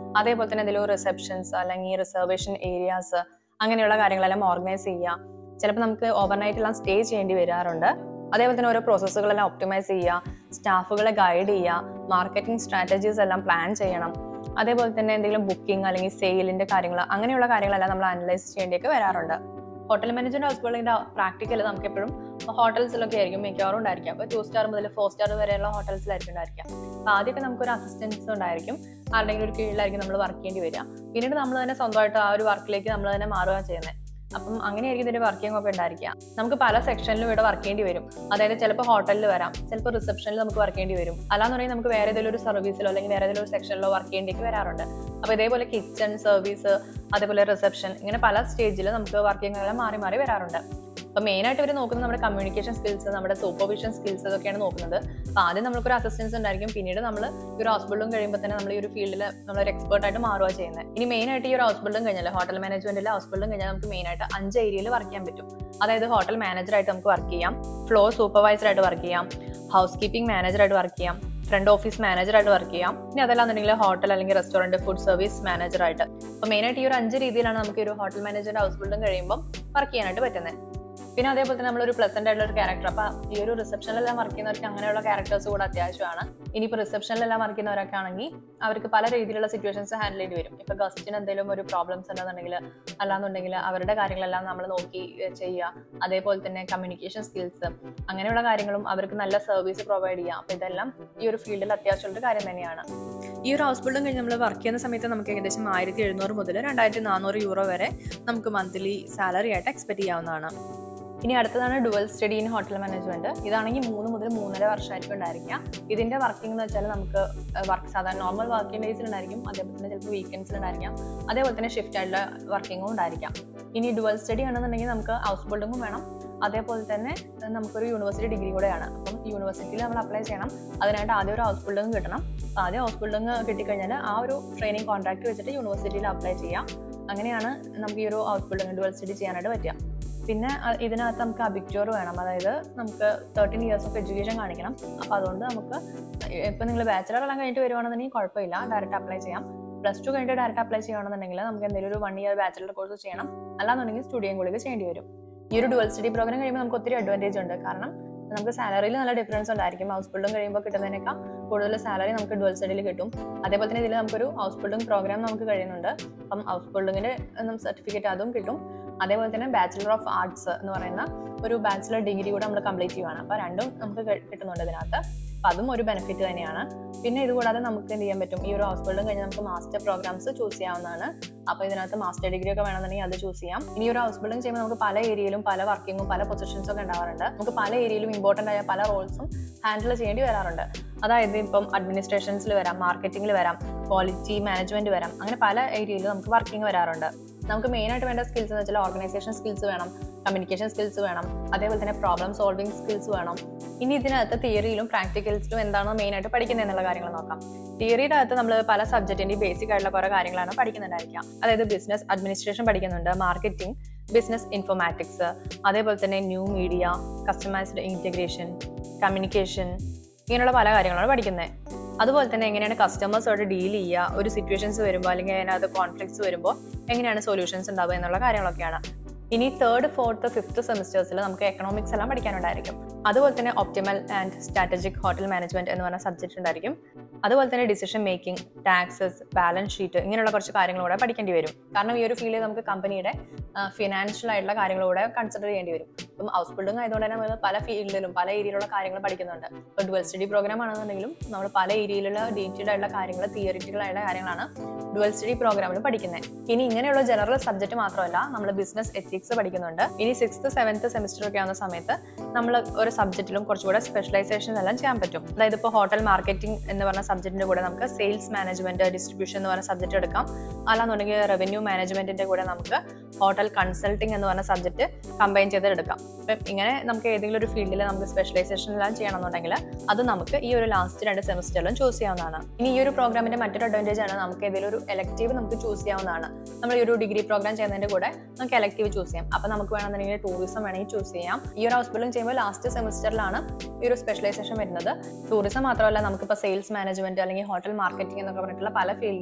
അതേപോലെ തന്നെ എന്തെങ്കിലും റിസപ്ഷൻസ് അല്ലെങ്കിൽ റിസർവേഷൻ ഏരിയാസ് അങ്ങനെയുള്ള കാര്യങ്ങളെല്ലാം ഓർഗനൈസ് ചെയ്യുക ചിലപ്പോൾ നമുക്ക് ഓവർനൈറ്റ് എല്ലാം സ്റ്റേ ചെയ്യേണ്ടി വരാറുണ്ട് അതേപോലെ തന്നെ ഓരോ പ്രോസസ്സുകളെല്ലാം ഒപ്റ്റിമൈസ് ചെയ്യുക സ്റ്റാഫുകളെ ഗൈഡ് ചെയ്യുക മാർക്കറ്റിംഗ് സ്ട്രാറ്റജീസ് എല്ലാം പ്ലാൻ ചെയ്യണം അതേപോലെ തന്നെ എന്തെങ്കിലും ബുക്കിംഗ് അല്ലെങ്കിൽ സെയിലിന്റെ കാര്യങ്ങൾ അങ്ങനെയുള്ള കാര്യങ്ങളെല്ലാം നമ്മൾ അനലൈസ് ചെയ്യേണ്ടിയൊക്കെ വരാറുണ്ട് ഹോട്ടൽ മാനേജ്മെന്റ് ഹൗസ് ബിൽഡിങ്ങിന്റെ പ്രാക്ടിക്കൽ നമുക്ക് എപ്പോഴും ഹോട്ടൽസിലൊക്കെ ആയിരിക്കും മിക്കവാറും ഉണ്ടായിരിക്കും അപ്പോൾ ടു സ്റ്റാർ മുതൽ ഫോർ സ്റ്റാർ വരെയുള്ള ഹോട്ടൽസിലായിരിക്കും ഉണ്ടായിരിക്കാം അപ്പോൾ ആദ്യമൊക്കെ നമുക്കൊരു അസിസ്റ്റൻസ് ഉണ്ടായിരിക്കും ആരുടെങ്കിലും ഒരു കീഴിലായിരിക്കും നമ്മൾ വർക്ക് ചെയ്യേണ്ടി വരിക പിന്നീട് നമ്മൾ തന്നെ സ്വന്തമായിട്ട് ആ ഒരു വർക്കിലേക്ക് നമ്മൾ തന്നെ മാറുക ചെയ്യുന്നത് അപ്പം അങ്ങനെയായിരിക്കും ഇതിന്റെ വർക്കിംഗ് ഒക്കെ ഉണ്ടായിരിക്കുക നമുക്ക് പല സെക്ഷനിലും ഇവിടെ വർക്ക് ചെയ്യേണ്ടി വരും അതായത് ചിലപ്പോൾ ഹോട്ടലിൽ വരാം ചിലപ്പോൾ റിസപ്ഷനിൽ നമുക്ക് വർക്ക് ചെയ്യേണ്ടി വരും അല്ലാന്നുണ്ടെങ്കിൽ നമുക്ക് വേറെ ഏതെങ്കിലും ഒരു സർവീസിലോ അല്ലെങ്കിൽ വേറെ ഏതെങ്കിലും ഒരു സെക്ഷനിലോ വർക്ക് ചെയ്യേണ്ടിയൊക്കെ വരാറുണ്ട് അപ്പോൾ ഇതേപോലെ കിച്ചൺ സർവീസ് അതേപോലെ റിസപ്ഷൻ ഇങ്ങനെ പല സ്റ്റേജിൽ നമുക്ക് വർക്കിംഗ് എല്ലാം മാറി മാറി വരാറുണ്ട് അപ്പോൾ മെയിൻ ആയിട്ട് ഇവർ നോക്കുന്നത് നമ്മുടെ കമ്മ്യൂണിക്കേഷൻ സ്കിൽസ് നമ്മുടെ സൂപ്പർവിഷൻ സ്കിൽസ് ഇതൊക്കെയാണ് നോക്കുന്നത് അപ്പോൾ ആദ്യം നമുക്കൊരു അസിസ്റ്റൻസ് ഉണ്ടായിരിക്കും പിന്നീട് നമ്മൾ ഈ ഒരു ഹൗസ് ബിൽഡും കഴിയുമ്പോൾ തന്നെ നമ്മൾ ഈ ഒരു ഫീൽഡിൽ നമ്മളൊരു എക്സ്പേർട്ട് ആയിട്ട് മാറുക ചെയ്യുന്നത് ഇനി മെയിൻ ആയിട്ട് ഈ ഒരു ഹൗസ് ബിൽഡും കഴിഞ്ഞാൽ ഹോട്ടൽ മാനേജ്മെന്റിൽ ഹൗസ് ബിൽഡും കഴിഞ്ഞാൽ നമുക്ക് മെയിൻ ആയിട്ട് അഞ്ച് ഏരിയയിൽ വർക്ക് ചെയ്യാൻ പറ്റും അതായത് ഹോട്ടൽ മാനേജറായിട്ട് നമുക്ക് വർക്ക് ചെയ്യാം ഫ്ലോർ സൂപ്പർവൈസറായിട്ട് വർക്ക് ചെയ്യാം ഹൗസ് കീപ്പിംഗ് മാനേജറായിട്ട് വർക്ക് ചെയ്യാം ഫ്രണ്ട് ഓഫീസ് മാനേജറായിട്ട് വർക്ക് ചെയ്യാം ഇനി അതല്ലാന്നുണ്ടെങ്കിൽ ഹോട്ടൽ അല്ലെങ്കിൽ റെസ്റ്റോറന്റ് ഫുഡ് സർവീസ് മാനേജറായിട്ട് അപ്പോൾ മെയിനായിട്ട് ഈ ഒരു അഞ്ച് രീതിയിലാണ് നമുക്ക് ഈ ഒരു ഹോട്ടൽ മാനേജർ ഹൗസ് ബിൽഡും കഴിയുമ്പോൾ വർക്ക് ചെയ്യാനായിട്ട് പറ്റുന്നത് പിന്നെ അതേപോലെ തന്നെ നമ്മളൊരു പ്ലസന്റ് ആയിട്ടുള്ള ഒരു ക്യാരക്ടർ അപ്പൊ ഈ ഒരു റിസപ്ഷനിലെല്ലാം വർക്ക് ചെയ്യുന്നവർക്ക് അങ്ങനെയുള്ള ക്യാരക്ടേഴ്സ് കൂടെ അത്യാവശ്യമാണ് ഇനിയിപ്പോൾ റിസപ്ഷനിലെല്ലാം വർക്ക് ചെയ്യുന്നവരൊക്കെ ആണെങ്കിൽ അവർക്ക് പല രീതിയിലുള്ള സിറ്റുവേഷൻസ് ഹാൻഡിൽ ചെയ്യേണ്ടി വരും ഇപ്പൊ ഗസ്റ്റിന് എന്തെങ്കിലും ഒരു പ്രോബ്ലംസ് ഉണ്ടെന്നുണ്ടെങ്കിൽ അല്ലാന്നുണ്ടെങ്കിൽ അവരുടെ കാര്യങ്ങളെല്ലാം നമ്മൾ നോക്കി ഏഹ്, ചെയ്യുക അതേപോലെ തന്നെ കമ്മ്യൂണിക്കേഷൻ സ്കിൽസ് അങ്ങനെയുള്ള കാര്യങ്ങളും അവർക്ക് നല്ല സർവീസ് പ്രൊവൈഡ് ചെയ്യുക അപ്പൊ ഇതെല്ലാം ഈ ഒരു ഫീൽഡിൽ അത്യാവശ്യമുള്ള ഒരു കാര്യം തന്നെയാണ് ഈ ഒരു ഹൗസ് ബിൽഡും കഴിഞ്ഞ് നമ്മൾ വർക്ക് ചെയ്യുന്ന സമയത്ത് നമുക്ക് ഏകദേശം ആയിരത്തി എഴുന്നൂറ് മുതൽ രണ്ടായിരത്തി നാനൂറ് യൂറോ വരെ നമുക്ക് മന്ത്ലി സാലറി ആയിട്ട് എക്സ്പെക്ട് ചെയ്യാവുന്നതാണ് ഇനി അടുത്തതാണ് dual study in hotel management ഇതാണെങ്കിൽ മൂന്ന് മുതൽ മൂന്നര വർഷമായിരിക്കും ഉണ്ടായിരിക്കുക ഇതിന്റെ വർക്കിംഗ് എന്ന് വെച്ചാൽ നമുക്ക് വർക്ക് സാധാരണ നോർമൽ വർക്കിംഗ് ഡേയ്സിൽ ഉണ്ടായിരിക്കും അതേപോലെ തന്നെ ചിലപ്പോൾ വീക്കെൻഡ്സിൽ ഉണ്ടായിരിക്കാം അതേപോലെ തന്നെ ഷിഫ്റ്റ് ആയിട്ടുള്ള വർക്കിങ്ങും ഉണ്ടായിരിക്കാം ഇനി ഡുവൽ സ്റ്റഡി ആണെന്നുണ്ടെങ്കിൽ നമുക്ക് ഹൗസ് ബിൽഡിങ്ങും വേണം അതേപോലെ തന്നെ നമുക്കൊരു യൂണിവേഴ്സിറ്റി ഡിഗ്രി കൂടെയാണ് അപ്പം യൂണിവേഴ്സിറ്റിയിൽ നമ്മൾ അപ്ലൈ ചെയ്യണം അതിനായിട്ട് ആദ്യം ഒരു ഹൗസ് ബിൽഡിംഗ് കിട്ടണം അപ്പോൾ ആദ്യം ഹൗസ് ബിൽഡിംഗ് കിട്ടിക്കഴിഞ്ഞാൽ ആ ഒരു ട്രെയിനിങ് കോൺട്രാക്ട് വെച്ചിട്ട് യൂണിവേഴ്സിറ്റിയിൽ അപ്ലൈ ചെയ്യാം അങ്ങനെയാണ് നമുക്ക് ഈ ഒരു ഹൗസ് ബിൽഡിംഗ് ഡുവൽ സ്റ്റഡി ചെയ്യാനായിട്ട് പറ്റുക പിന്നെ അ- ഇതിനകത്ത് നമുക്ക് അബിക്ചോർ വേണം അതായത് നമുക്ക് തേർട്ടീൻ ഇയേഴ്സ് ഓഫ് എഡ്യൂക്കേഷൻ കാണിക്കണം അപ്പോൾ അതുകൊണ്ട് നമുക്ക് ഇപ്പം നിങ്ങൾ ബാച്ചിലർ എല്ലാം കഴിഞ്ഞിട്ട് വരുവാണെന്നുണ്ടെങ്കിൽ കുഴപ്പമില്ല ഡയറക്റ്റ് അപ്ലൈ ചെയ്യാം പ്ലസ് ടു കഴിഞ്ഞിട്ട് ഡയറക്റ്റ് അപ്ലൈ ചെയ്യുകയാണെന്നുണ്ടെങ്കിൽ നമുക്ക് എന്തെങ്കിലും ഒരു വൺ ഇയർ ബാച്ചിലർ കോഴ്സ് ചെയ്യണം അല്ലാന്നുണ്ടെങ്കിൽ സ്റ്റുഡിയം കൂടി ചെയ്യേണ്ടി വരും ഈ ഒരു ഡുവൽ സ്റ്റഡി പ്രോഗ്രാം കഴിയുമ്പോൾ നമുക്ക് ഒത്തിരി അഡ്വാൻറ്റേജ് ഉണ്ട് കാരണം നമുക്ക് സാലറിയിൽ നല്ല ഡിഫറൻസ് ഉണ്ടായിരിക്കും ഹൗസ് ബിൽഡും കഴിയുമ്പോൾ കിട്ടുന്നതിനേക്കാൾ കൂടുതൽ സാലറി നമുക്ക് ഡുവൽ സ്റ്റഡിയിൽ കിട്ടും അതേപോലെ തന്നെ ഇതിൽ നമുക്കൊരു ഹൗസ് ബിൽഡിംഗ് പ്രോഗ്രാം നമുക്ക് കഴിയുന്നുണ്ട് അപ്പം ഹൗസ് ബിൽഡിങ്ങിന്റെ സർട്ടിഫിക്കറ്റ് അതും കിട്ടും അതേപോലെ തന്നെ ബാച്ചിലർ ഓഫ് ആർട്സ് എന്ന് പറയുന്ന ഒരു ബാച്ചിലർ ഡിഗ്രി കൂടെ നമ്മൾ കംപ്ലീറ്റ് ചെയ്യുവാണ് അപ്പോൾ രണ്ടും നമുക്ക് കി- കിട്ടുന്നുണ്ട് ഇതിനകത്ത് അപ്പം അതും ഒരു ബെനിഫിറ്റ് തന്നെയാണ് പിന്നെ ഇതുകൂടാതെ നമുക്ക് എന്ത് ചെയ്യാൻ പറ്റും ഈ ഒരു ഹൗസ് ബിൽഡിംഗ് കഴിഞ്ഞ് നമുക്ക് മാസ്റ്റർ പ്രോഗ്രാംസ് ചൂസ് ചെയ്യാവുന്നതാണ് അപ്പോൾ ഇതിനകത്ത് മാസ്റ്റർ ഡിഗ്രി ഒക്കെ വേണമെന്നുണ്ടെങ്കിൽ അത് ചൂസ് ചെയ്യാം ഇനി ഒരു ഹൗസ് ബിൽഡിംഗ് ചെയ്യുമ്പോൾ നമുക്ക് പല ഏരിയയിലും പല വർക്കിങ്ങും പല പൊസിഷൻസും ഒക്കെ ഉണ്ടാവാറുണ്ട് നമുക്ക് പല ഏരിയയിലും ഇമ്പോർട്ടൻ്റ് ആയ പല റോൾസും ഹാൻഡിൽ ചെയ്യേണ്ടി വരാറുണ്ട് അതായത് ഇപ്പം അഡ്മിനിസ്ട്രേഷൻസിൽ വരാം മാർക്കറ്റിംഗിൽ വരാം ക്വാളിറ്റി മാനേജ്മെന്റ് വരാം അങ്ങനെ പല ഏരിയയിലും നമുക്ക് വർക്കിംഗ് വരാറുണ്ട് നമുക്ക് മെയിൻ ആയിട്ട് വേണ്ട സ്കിൽസ് എന്ന് വെച്ചാൽ ഓർഗനൈസേഷൻ സ്കിൽസ് വേണം കമ്മ്യൂണിക്കേഷൻ സ്കിൽസ് വേണം അതേപോലെ തന്നെ പ്രോബ്ലം സോൾവിങ് സ്കിൽസ് വേണം ഇനി ഇതിനകത്ത് തിയറിയിലും പ്രാക്ടിക്കൽസിലും എന്താണ് മെയിൻ ആയിട്ട് പഠിക്കുന്നത് എന്നുള്ള കാര്യങ്ങൾ നോക്കാം തിയറിയുടെ അകത്ത് നമ്മൾ പല സബ്ജക്റ്റിന്റെ ബേസിക് ആയിട്ടുള്ള കുറെ കാര്യങ്ങളാണ് പഠിക്കുന്നുണ്ടായിരിക്കാം അതായത് ബിസിനസ് അഡ്മിനിസ്ട്രേഷൻ പഠിക്കുന്നുണ്ട് മാർക്കറ്റിംഗ് ബിസിനസ് ഇൻഫോമാറ്റിക്സ് അതേപോലെ തന്നെ new media customised integration communication ഇങ്ങനെയുള്ള പല കാര്യങ്ങളാണ് പഠിക്കുന്നത് അതുപോലെ തന്നെ എങ്ങനെയാണ് കസ്റ്റമേഴ്സോട് ഡീൽ ചെയ്യുക ഒരു സിറ്റുവേഷൻസ് വരുമ്പോൾ അല്ലെങ്കിൽ അതിനകത്ത് കോൺഫ്ലിക്ട്സ് വരുമ്പോൾ എങ്ങനെയാണ് സൊല്യൂഷൻസ് ഉണ്ടാവുക എന്നുള്ള കാര്യങ്ങളൊക്കെയാണ് ഇനി തേർഡ് ഫോർത്ത് ഫിഫ്ത്ത് സെമിസ്റ്റേഴ്സിൽ നമുക്ക് എക്കണോമിക്സ് എല്ലാം പഠിക്കാനുണ്ടായിരിക്കും അതുപോലെ തന്നെ optimal and strategic hotel management എന്ന് പറഞ്ഞ സബ്ജക്റ്റ് ഉണ്ടായിരിക്കും അതുപോലെ തന്നെ decision making taxes balance sheet ഇങ്ങനെയുള്ള കുറച്ച് കാര്യങ്ങൾ കൂടെ പഠിക്കേണ്ടി വരും കാരണം ഈ ഒരു ഫീൽഡിൽ നമുക്ക് കമ്പനിയുടെ ഫിനാൻഷ്യൽ ആയിട്ടുള്ള കാര്യങ്ങളൂടെ കൺസിഡർ ചെയ്യേണ്ടി വരും ഇപ്പം ഹൗസ് ബിൽഡിംഗ് ആയതുകൊണ്ട് തന്നെ നമ്മൾ പല ഫീൽഡിലും പല ഏരിയയിലുള്ള കാര്യങ്ങൾ പഠിക്കുന്നുണ്ട് ഇപ്പോൾ ഡുവൽ സ്റ്റഡി പ്രോഗ്രാം ആണെന്നുണ്ടെങ്കിലും നമ്മൾ പല ഏരിയയിലുള്ള ഡീറ്റെയിൽഡ് ആയിട്ടുള്ള കാര്യങ്ങൾ തിയറിറ്റിക്കൽ ആയിട്ടുള്ള കാര്യങ്ങളാണ് ഡുവൽ സ്റ്റഡി പ്രോഗ്രാമിൽ പഠിക്കുന്നത് ഇനി ഇങ്ങനെയുള്ള ജനറൽ സബ്ജക്റ്റ് മാത്രമല്ല നമ്മൾ ബിസിനസ് എത്തിക്സ് പഠിക്കുന്നുണ്ട് ഇനി സിക്സ്ത് സെവൻത്ത് സെമിസ്റ്റർ ഒക്കെ ആവുന്ന സമയത്ത് നമ്മൾ ഒരു സബ്ജക്റ്റിലും കുറച്ചുകൂടെ സ്പെഷ്യലൈസേഷൻ എല്ലാം ചെയ്യാൻ പറ്റും അതായത് ഇപ്പോൾ ഹോട്ടൽ മാർക്കറ്റിംഗ് എന്ന് പറഞ്ഞ സബ്ജക്റ്റിന്റെ കൂടെ നമുക്ക് സെയിൽസ് മാനേജ്മെന്റ് ഡിസ്ട്രിബ്യൂഷൻ എന്ന് പറഞ്ഞ സബ്ജക്റ്റ് എടുക്കാം അല്ലാന്നുണ്ടെങ്കിൽ റവന്യൂ മാനേജ്മെന്റിന്റെ കൂടെ നമുക്ക് ഹോട്ടൽ കൺസൾട്ടിംഗ് എന്ന് പറഞ്ഞ സബ്ജക്റ്റ് കമ്പൈൻ ചെയ്ത് എടുക്കാം അപ്പം ഇങ്ങനെ നമുക്ക് ഏതെങ്കിലും ഒരു ഫീൽഡിൽ നമുക്ക് സ്പെഷ്യലൈസേഷൻ എല്ലാം ചെയ്യണമെന്നുണ്ടെങ്കിൽ അത് നമുക്ക് ഈ ഒരു ലാസ്റ്റ് രണ്ട് സെമിസ്റ്ററിലും ചൂസ് ചെയ്യാവുന്നതാണ് ഇനി ഈ ഒരു പ്രോഗ്രാമിന്റെ മറ്റൊരു അഡ്വാൻറ്റേജ് ആണ് നമുക്ക് ഏതെങ്കിലും ഒരു എലക്റ്റീവ് നമുക്ക് ചൂസ് ചെയ്യാവുന്നതാണ് നമ്മൾ ഈ ഒരു ഡിഗ്രി പ്രോഗ്രാം ചെയ്യുന്നതിന്റെ കൂടെ നമുക്ക് എലക്റ്റീവ് ചൂസ് ചെയ്യാം അപ്പൊ നമുക്ക് വേണമെന്നുണ്ടെങ്കിൽ ടൂറിസം വേണമെങ്കിൽ ചൂസ് ചെയ്യാം ഈ ഒരു ഹൗസ് ബിൽഡിംഗ് ചെയ്യുമ്പോൾ ലാസ്റ്റ് സെമിസ്റ്ററിലാണ് ഈ ഒരു സ്പെഷ്യലൈസേഷൻ വരുന്നത് ടൂറിസം മാത്രമല്ല നമുക്കിപ്പോൾ സെയിൽസ് മാനേജ്മെന്റ് അല്ലെങ്കിൽ ഹോട്ടൽ മാർക്കറ്റിംഗ് എന്നൊക്കെ പറഞ്ഞിട്ടുള്ള പല ഫീൽഡിലും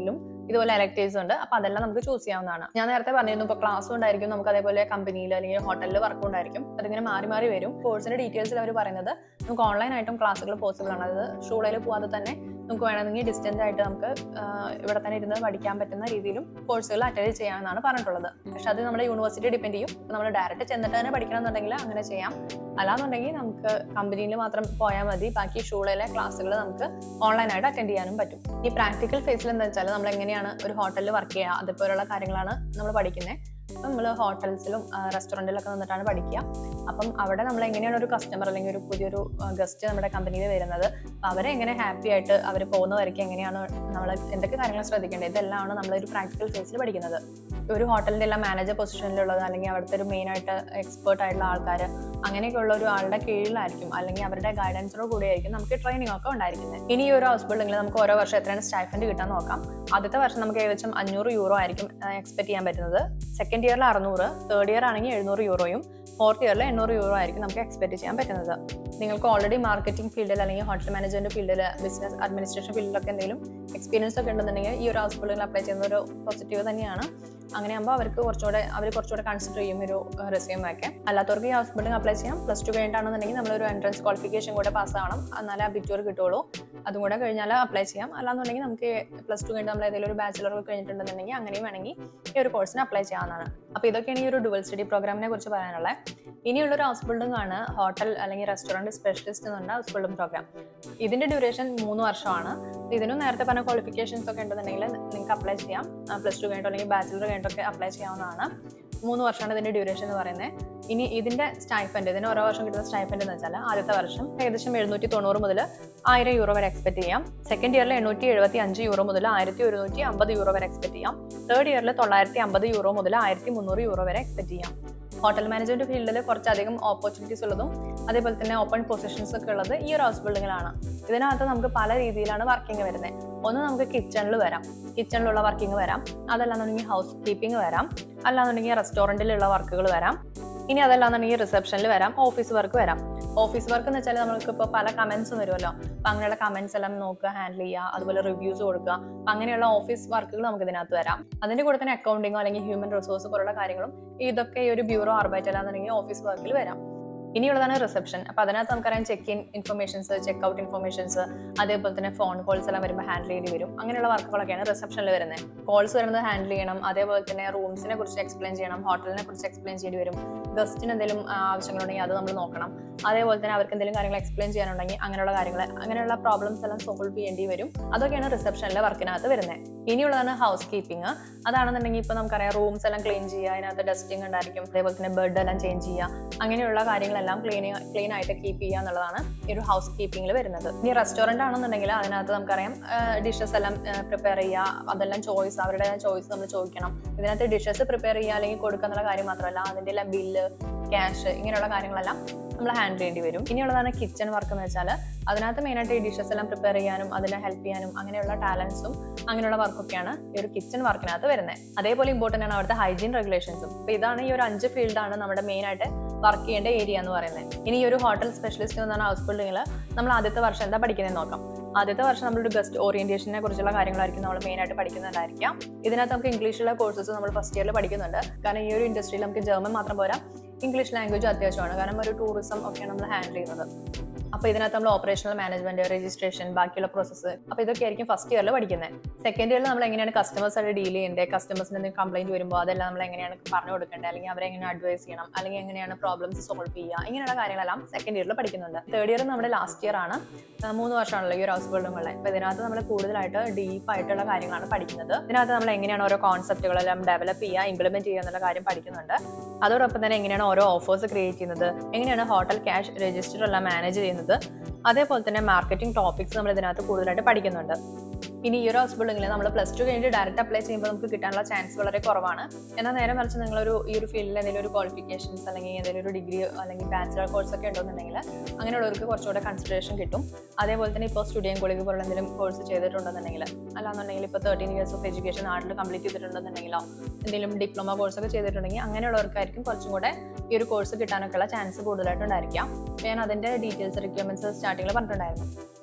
ഇതുപോലെ എലക്ടീവ്സ് ഉണ്ട് അപ്പൊ അതെല്ലാം നമുക്ക് ചൂസ് ചെയ്യാവുന്നതാണ് ഞാൻ നേരത്തെ പറഞ്ഞിരുന്നു ഇപ്പൊ ക്ലാസ്സും ഉണ്ടായിരിക്കും നമുക്ക് അതേപോലെ കമ്പനിയിൽ അല്ലെങ്കിൽ ഹോട്ടലിൽ വർക്കും ഉണ്ടായിരിക്കും അതിങ്ങനെ മാറി മാറി വരും കോഴ്സിന്റെ ഡീറ്റെയിൽസിൽ അവർ പറയുന്നത് നമുക്ക് ഓൺലൈൻ ആയിട്ടും ക്ലാസ്സുകൾ പോസിബിൾ ആണ് അതായത് ഷൂളയിൽ പോകാതെ തന്നെ നമുക്ക് വേണമെങ്കിൽ ഡിസ്റ്റൻസ് ആയിട്ട് നമുക്ക് ആഹ് ഇവിടെ തന്നെ ഇരുന്ന് പഠിക്കാൻ പറ്റുന്ന രീതിയിലും കോഴ്സുകൾ അറ്റൻഡ് ചെയ്യാമെന്നാണ് പറഞ്ഞിട്ടുള്ളത് പക്ഷെ അത് നമ്മുടെ യൂണിവേഴ്സിറ്റി ഡിപ്പെൻഡ് ചെയ്യും നമ്മൾ ഡയറക്റ്റ് ചെന്നിട്ട് തന്നെ പഠക്കണം എന്നുണ്ടെങ്കിൽ അങ്ങനെ ചെയ്യാം അല്ലാന്നുണ്ടെങ്കിൽ നമുക്ക് കമ്പനിയിൽ മാത്രം പോയാൽ മതി ബാക്കി ഷൂളിലെ ക്ലാസ്സുകൾ നമുക്ക് ഓൺലൈനായിട്ട് അറ്റൻഡ് ചെയ്യാനും പറ്റും ഈ പ്രാക്ടിക്കൽ ഫേസിൽ എന്താ വെച്ചാൽ നമ്മൾ എങ്ങനെയാണ് ഒരു ഹോട്ടലിൽ വർക്ക് ചെയ്യുക അതുപോലുള്ള കാര്യങ്ങളാണ് നമ്മൾ പഠിക്കുന്നത് അപ്പം നമ്മൾ ഹോട്ടൽസിലും റെസ്റ്റോറൻറ്റിലൊക്കെ നിന്നിട്ടാണ് പഠിക്കുക അപ്പം അവിടെ നമ്മൾ എങ്ങനെയാണ് ഒരു കസ്റ്റമർ അല്ലെങ്കിൽ ഒരു പുതിയൊരു ഗസ്റ്റ് നമ്മുടെ കമ്പനിയിൽ വരുന്നത് അപ്പം അവരെ എങ്ങനെ ഹാപ്പി ആയിട്ട് അവർ പോകുന്നവരേക്ക് എങ്ങനെയാണ് നമ്മൾ എന്തൊക്കെ കാര്യങ്ങൾ ശ്രദ്ധിക്കേണ്ടത് ഇതെല്ലാമാണ് നമ്മൾ ഒരു പ്രാക്ടിക്കൽ ഫേസിൽ പഠിക്കുന്നത് ഒരു ഹോട്ടലിൻ്റെ എല്ലാം മാനേജർ പൊസിഷനിലുള്ളത് അല്ലെങ്കിൽ അവിടുത്തെ ഒരു മെയിൻ ആയിട്ട് എക്സ്പേർട്ട് ആയിട്ടുള്ള ആൾക്കാർ അങ്ങനെയൊക്കെ ഉള്ള ഒരു ആളുടെ കീഴിലായിരിക്കും അല്ലെങ്കിൽ അവരുടെ ഗൈഡൻസോട് കൂടി ആയിരിക്കും നമുക്ക് ട്രെയിനിങ് ഒക്കെ ഉണ്ടായിരിക്കുന്നത് ഇനി ഈ ഒരു ഹൗസ് ബിൽഡിംഗിൽ നമുക്ക് ഓരോ വർഷം എത്രയാണ് സ്റ്റൈഫൻഡ് കിട്ടാൻ നോക്കാം ആദ്യത്തെ വർഷം നമുക്ക് ഏകദേശം അഞ്ഞൂറ് യൂറോ ആയിരിക്കും എക്സ്പെക്ട് ചെയ്യാൻ പറ്റുന്നത് സെക്കൻഡ് ഇയറിൽ അറുന്നൂറ് തേർഡ് ഇയർ ആണെങ്കിൽ എഴുന്നൂറ് യൂറോയും ഫോർത്ത് ഇയറിൽ എണ്ണൂറ് യൂറോ ആയിരിക്കും നമുക്ക് എക്സ്പെക്ട് ചെയ്യാൻ പറ്റുന്നത് നിങ്ങൾക്ക് ഓൾറെഡി മാർക്കറ്റിംഗ് ഫീൽഡിൽ അല്ലെങ്കിൽ ഹോട്ടൽ മാനേജ്മെന്റ് ഫീൽഡിൽ ബിസിനസ് അഡ്മിനിസ്ട്രേഷൻ ഫീൽഡിലൊക്കെ എന്തെങ്കിലും എക്സ്പീരിയൻസ് ഒക്കെ ഉണ്ടെന്നുണ്ടെങ്കിൽ ഈ ഒരു ഹൗസ് ബിൽഡിംഗിൽ അപ്ലൈ ചെയ്യുന്ന ഒരു പോസിറ്റീവ് തന്നെയാണ് അങ്ങനെയാകുമ്പോൾ അവർക്ക് കുറച്ചുകൂടെ അവർ കുറച്ചുകൂടെ കൺസിഡർ ചെയ്യും ഒരു റെസ്യൂം ഒക്കെ അല്ലാത്തവർക്ക് ഈ ഹൗസ് ബിൽഡിംഗ് അപ്ലൈ ചെയ്യാം പ്ലസ് ടു കഴിഞ്ഞിട്ടാണെന്നുണ്ടെങ്കിൽ നമ്മളൊരു എൻട്രൻസ് ക്വാളിഫിക്കേഷൻ കൂടെ പാസ് ആവണം എന്നാലേ ആ ബിറ്റൂർ കിട്ടുള്ളൂ അതും കൂടെ കഴിഞ്ഞാൽ അപ്ലൈ ചെയ്യാം അല്ലാന്നുണ്ടെങ്കിൽ നമുക്ക് പ്ലസ് ടു കഴിഞ്ഞ് നമ്മൾ ഏതെങ്കിലും ഒരു ബാച്ചിലർ ഒക്കെ കഴിഞ്ഞിട്ടുണ്ടെന്നുണ്ടെങ്കിൽ അങ്ങനെയും വേണമെങ്കിൽ ഈ ഒരു കോഴ്സിന് അപ്ലൈ ചെയ്യാവുന്നതാണ് അപ്പോൾ ഇതൊക്കെയാണ് ഈ ഒരു ഡുവൽ സ്റ്റഡി പ്രോഗ്രാമിനെ കുറിച്ച് പറയാനുള്ളത് ഇനിയുള്ള ഒരു ഹൗസ് ബിൽഡിംഗ് ആണ് ഹോട്ടൽ അല്ലെങ്കിൽ റെസ്റ്റോറൻറ്റ് സ്പെഷ്യലിസ്റ്റ് എന്ന് പറഞ്ഞ ഹൗസ് ബിൽഡിംഗ് പ്രോഗ്രാം ഇതിന്റെ ഡ്യൂറേഷൻ മൂന്ന് വർഷമാണ് ഇതിനും നേരത്തെ പറഞ്ഞ ക്വാളിഫിക്കേഷൻസ് ഒക്കെ ഉണ്ടെന്നുണ്ടെങ്കിൽ നിങ്ങൾക്ക് അപ്ലൈ ചെയ്യാം പ്ലസ് ടു കഴിഞ്ഞിട്ടോ അല്ലെങ്കിൽ ബാച്ചിലർ കഴിഞ്ഞിട്ടൊക്കെ അപ്ലൈ ചെയ്യാവുന്നതാണ് മൂന്ന് വർഷമാണ് ഇതിന്റെ ഡ്യൂറേഷൻ എന്ന് പറയുന്നത് ഇനി ഇതിന്റെ സ്റ്റൈഫൻഡ് ഇതിന് ഓരോ വർഷം കിട്ടുന്ന സ്റ്റൈഫൻഡ് എന്ന് വെച്ചാൽ ആദ്യത്തെ വർഷം ഏകദേശം എഴുന്നൂറ്റി തൊണ്ണൂറ് മുതൽ ആയിരം യൂറോ വരെ എക്സ്പെക്ട് ചെയ്യാം സെക്കൻഡ് ഇയറിൽ എണ്ണൂറ്റി എഴുപത്തി അഞ്ച് യൂറോ മുതൽ ആയിരത്തി ഒരുന്നൂറ്റി അമ്പത് യൂറോ വരെ എക്സ്പെക്ട് ചെയ്യാം തേർഡ് ഇയറിൽ തൊള്ളായിരത്തി അമ്പത് യൂറോ മുതൽ ആയിരത്തി മുന്നൂറ് യൂറോ വരെ എക്സ്പെക്ട് ചെയ്യാം ഹോട്ടൽ മാനേജ്മെന്റ് ഫീൽഡിൽ കുറച്ചധികം ഓപ്പർച്യൂണിറ്റീസ് ഉള്ളതും അതേപോലെ തന്നെ ഓപ്പൺ പൊസിഷൻസ് ഒക്കെ ഉള്ളത് ഈ ഒരു ഹൗസ് ബിൽഡിങ്ങിലാണ് ഇതിനകത്ത് നമുക്ക് പല രീതിയിലാണ് വർക്കിംഗ് വരുന്നത് ഒന്ന് നമുക്ക് കിച്ചണിൽ വരാം കിച്ചണിലുള്ള വർക്കിംഗ് വരാം അതല്ലാന്നുണ്ടെങ്കിൽ ഹൗസ് കീപ്പിംഗ് വരാം അല്ലാന്നുണ്ടെങ്കിൽ റെസ്റ്റോറൻറ്റിലുള്ള വർക്കുകൾ വരാം ഇനി അതല്ലാന്നുണ്ടെങ്കിൽ റിസപ്ഷനിൽ വരാം ഓഫീസ് വർക്ക് വരാം ഓഫീസ് വർക്ക് എന്ന് വെച്ചാൽ നമ്മൾക്ക് ഇപ്പോൾ പല കമന്റ്സും വരുമല്ലോ അപ്പം അങ്ങനെയുള്ള കമന്റ്സ് എല്ലാം നോക്കുക ഹാൻഡിൽ ചെയ്യുക അതുപോലെ റിവ്യൂസ് കൊടുക്കുക അപ്പം അങ്ങനെയുള്ള ഓഫീസ് വർക്കുകൾ നമുക്ക് ഇതിനകത്ത് വരാം അതിന്റെ കൂടെ തന്നെ അക്കൗണ്ടിങ്ങോ അല്ലെങ്കിൽ ഹ്യൂമൻ റിസോഴ്സ് പോലുള്ള കാര്യങ്ങളും ഇതൊക്കെ ഈ ഒരു ബ്യൂറോ ആർബൈറ്റ് അല്ലാന്നുണ്ടെങ്കിൽ ഓഫീസ് വർക്കിൽ വരാം ഇനിയുള്ളതാണ് റിസപ്ഷൻ അപ്പൊ അതിനകത്ത് നമുക്കറിയാം check in informations check out informations അതേപോലെ തന്നെ ഫോൺ കോൾസ് എല്ലാം വരുമ്പോൾ ഹാൻഡിൽ ചെയ്യേണ്ടി വരും അങ്ങനെയുള്ള വർക്കുകളൊക്കെയാണ് റിസപ്ഷനിൽ വരുന്നത് കോൾസ് വരുന്നത് ഹാൻഡിൽ ചെയ്യണം അതേപോലെ തന്നെ റൂംസിനെ കുറിച്ച് എക്സ്പ്ലെയിൻ ചെയ്യണം ഹോട്ടലിനെ കുറിച്ച് എക്സ്പ്ലെയിൻ ചെയ്യേണ്ടി വരും ഗസ്റ്റിന് എന്തെങ്കിലും ആവശ്യങ്ങളുണ്ടെങ്കിൽ അത് നമ്മൾ നോക്കണം അതേപോലെ തന്നെ അവർക്ക് എന്തെങ്കിലും കാര്യങ്ങൾ എക്സ്പ്ലെയിൻ ചെയ്യാനുണ്ടെങ്കിൽ അങ്ങനെയുള്ള കാര്യങ്ങൾ അങ്ങനെയുള്ള പ്രോബ്ലംസ് എല്ലാം സോൾവ് ചെയ്യേണ്ടി വരും അതൊക്കെയാണ് റിസപ്ഷനിലെ വർക്കിനകത്ത് വരുന്നത് ഇനിയുള്ളതാണ് ഹൗസ് കീപ്പിംഗ് അതാണെന്നുണ്ടെങ്കിൽ ഇപ്പൊ നമുക്കറിയാം റൂംസ് എല്ലാം ക്ലീൻ ചെയ്യുക അതിനകത്ത് ഡസ്റ്റിംഗ് ഉണ്ടായിരിക്കും അതേപോലെ തന്നെ ബെഡ് എല്ലാം ചേഞ്ച് ചെയ്യുക അങ്ങനെയുള്ള കാര്യങ്ങളെല്ലാം ക്ലീൻ ക്ലീൻ ആയിട്ട് കീപ്പ് ചെയ്യുക എന്നുള്ളതാണ് ഈ ഒരു ഹൗസ് കീപ്പിംഗിൽ വരുന്നത് ഇനി റെസ്റ്റോറന്റ് ആണെന്നുണ്ടെങ്കിൽ അതിനകത്ത് നമുക്കറിയാം ഡിഷസ് എല്ലാം പ്രിപ്പയർ ചെയ്യുക അതെല്ലാം ചോയ്സ് അവരുടെ ചോയ്സ് നമ്മൾ ചോദിക്കണം ഇതിനകത്ത് ഡിഷസ് പ്രിപ്പയർ ചെയ്യുക അല്ലെങ്കിൽ കൊടുക്കുക എന്നുള്ള കാര്യം മാത്രമല്ല അതിന്റെ എല്ലാം ബില്ല് ക്യാഷ് ഇങ്ങനെയുള്ള കാര്യങ്ങളെല്ലാം നമ്മൾ ഹാൻഡിൽ ചെയ്യേണ്ടി വരും ഇനിയുള്ളതാണ് കിച്ചൺ വർക്ക് എന്ന് വെച്ചാൽ അതിനകത്ത് മെയിനായിട്ട് ഈ ഡിഷസ് എല്ലാം പ്രിപ്പയർ ചെയ്യാനും അതിനെ ഹെൽപ്പ് ചെയ്യാനും അങ്ങനെയുള്ള ടാലൻസും അങ്ങനെയുള്ള വർക്കൊക്കെയാണ് ഈ ഒരു കിച്ചൺ വർക്കിനകത്ത് വരുന്നത് അതേപോലെ ഇമ്പോർട്ടൻ്റ് ആണ് അവിടുത്തെ ഹൈജീൻ റെഗുലേഷൻസും അപ്പോൾ ഇതാണ് ഈ ഒരു അഞ്ച് ഫീൽഡാണ് നമ്മുടെ മെയിൻ ആയിട്ട് വർക്ക് ചെയ്യേണ്ട ഏരിയ എന്ന് പറയുന്നത് ഇനി ഈ ഒരു ഹോട്ടൽ സ്പെഷ്യലിസ്റ്റ് എന്ന് പറഞ്ഞ ഹൗസ് ബിൽഡിങ്ങിൽ നമ്മൾ ആദ്യത്തെ വർഷം എന്താ പഠിക്കുന്നത് നോക്കാം ആദ്യത്തെ വർഷം നമ്മളൊരു ഗസ്റ്റ് ഓറിയന്റേഷനെ കുറിച്ചുള്ള കാര്യങ്ങളായിരിക്കും നമ്മൾ മെയിൻ ആയിട്ട് പഠിക്കുന്നുണ്ടായിരിക്കാം ഇതിനകത്ത് നമുക്ക് ഇംഗ്ലീഷിലുള്ള കോഴ്സസ് നമ്മൾ ഫസ്റ്റ് ഇയറിൽ പഠിക്കുന്നുണ്ട് കാരണം ഈ ഒരു ഇൻഡസ്ട്രിയിൽ നമുക്ക് ജർമ്മൻ മാത്രം പോരാ ഇംഗ്ലീഷ് ലാംഗ്വേജ് അത്യാവശ്യമാണ് കാരണം ഒരു ടൂറിസം ഒക്കെയാണ് നമ്മൾ ഹാൻഡിൽ ചെയ്യുന്നത് അപ്പോൾ ഇതിനകത്ത് നമ്മൾ ഓപ്പറേഷണൽ മാനേജ്മെന്റ് രജിസ്ട്രേഷൻ ബാക്കിയുള്ള പ്രോസസ്സ് അപ്പോൾ ഇതൊക്കെ ആയിരിക്കും ഫസ്റ്റ് ഇയറിൽ പഠിക്കുന്നത് സെക്കൻഡ് ഇയറിൽ നമ്മൾ എങ്ങനെയാണ് കസ്റ്റമേഴ്സ് ആയിട്ട് ഡീൽ ചെയ്യേണ്ടത് കസ്റ്റമേഴ്സിന് എന്തെങ്കിലും കംപ്ലൈന്റ് വരുമ്പോൾ അതെല്ലാം നമ്മൾ എങ്ങനെയാണ് പറഞ്ഞു കൊടുക്കേണ്ടത് അല്ലെങ്കിൽ അവരെ എങ്ങനെ അഡ്വൈസ് ചെയ്യണം അല്ലെങ്കിൽ എങ്ങനെയാണ് പ്രോബ്ലംസ് സോൾവ് ചെയ്യുക ഇങ്ങനെയുള്ള കാര്യങ്ങളെല്ലാം സെക്കൻഡ് ഇയറിൽ പഠിക്കുന്നുണ്ട് തേർഡ് ഇയർ നമ്മുടെ ലാസ്റ്റ് ഇയർ ആണ് ആ, മൂന്ന് വർഷമാണല്ലോ ഈ ഒരു ഹൗസ് ബിൽഡിങ്ങുള്ളത് അപ്പോൾ ഇതിനകത്ത് നമ്മൾ കൂടുതലായിട്ട് ഡീപ്പ് ആയിട്ടുള്ള കാര്യങ്ങളാണ് പഠിക്കുന്നത് ഇതിനകത്ത് നമ്മൾ എങ്ങനെയാണ് ഓരോ കോൺസെപ്റ്റുകളെല്ലാം ഡെവലപ്പ് ചെയ്യുക ഇംപ്ലിമെന്റ് ചെയ്യുക എന്നുള്ള കാര്യം പഠിക്കുന്നുണ്ട് അതോടൊപ്പം തന്നെ എങ്ങനെയാണ് ഓരോ ഓഫേഴ്സ് ക്രിയേറ്റ് ചെയ്യുന്നത് എങ്ങനെയാണ് ഹോട്ടൽ ക്യാഷ് രജിസ്റ്റർ എല്ലാം മാനേജ് ചെയ്യുന്നത് അതേപോലെ തന്നെ മാർക്കറ്റിംഗ് ടോപ്പിക്സ് നമ്മൾ ഇതിനകത്ത് കൂടുതലായിട്ട് പഠിക്കുന്നുണ്ട് ഇനി ഈ ഒരു ഹൗസ് ബിൽഡിങ്ങിൽ നമ്മൾ പ്ലസ് ടു കഴിഞ്ഞിട്ട് ഡയറക്റ്റ് അപ്ലൈ ചെയ്യുമ്പോൾ നമുക്ക് കിട്ടാനുള്ള ചാൻസ് വളരെ കുറവാണ് എന്നാൽ നേരെ മറിച്ച് നിങ്ങളൊരു ഈ ഒരു ഫീൽഡിൽ എന്തെങ്കിലും ഒരു ക്വാളിഫിക്കേഷൻസ് അല്ലെങ്കിൽ എന്തെങ്കിലും ഒരു ഡിഗ്രി അല്ലെങ്കിൽ ബാച്ചിലർ കോഴ്സ് ഒക്കെ ഉണ്ടെന്നുണ്ടെങ്കിൽ അങ്ങനെയുള്ളവർക്ക് കുറച്ചുകൂടെ കൺസിഡറേഷൻ കിട്ടും അതേപോലെ തന്നെ ഇപ്പോൾ സ്റ്റുഡിയൻ കോളേജ് പോലുള്ള എന്തെങ്കിലും കോഴ്സ് ചെയ്തിട്ടുണ്ടെന്നുണ്ടെങ്കിൽ അല്ലാന്നുണ്ടെങ്കിൽ ഇപ്പോൾ തേർട്ടീൻ ഇയേഴ്സ് ഓഫ് എഡ്യൂക്കേഷൻ നാട്ടിൽ കംപ്ലീറ്റ് ചെയ്തിട്ടുണ്ടെന്നുണ്ടെങ്കിലോ എന്തെങ്കിലും ഡിപ്ലോമ കോഴ്സ് ഒക്കെ ചെയ്തിട്ടുണ്ടെങ്കിൽ അങ്ങനെയുള്ളവർക്കായിരിക്കും കുറച്ചും കൂടെ ഈ ഒരു കോഴ്സ് കിട്ടാനൊക്കെയുള്ള ചാൻസ് കൂടുതലായിട്ടുണ്ടായിരിക്കാം ഞാൻ അതിന്റെ ഡീറ്റെയിൽസ് റിക്വയർമെന്റ്സ് സ്റ്റാർട്ടിങ്ങിൽ പറഞ്ഞിട്ടുണ്ടായിരുന്നു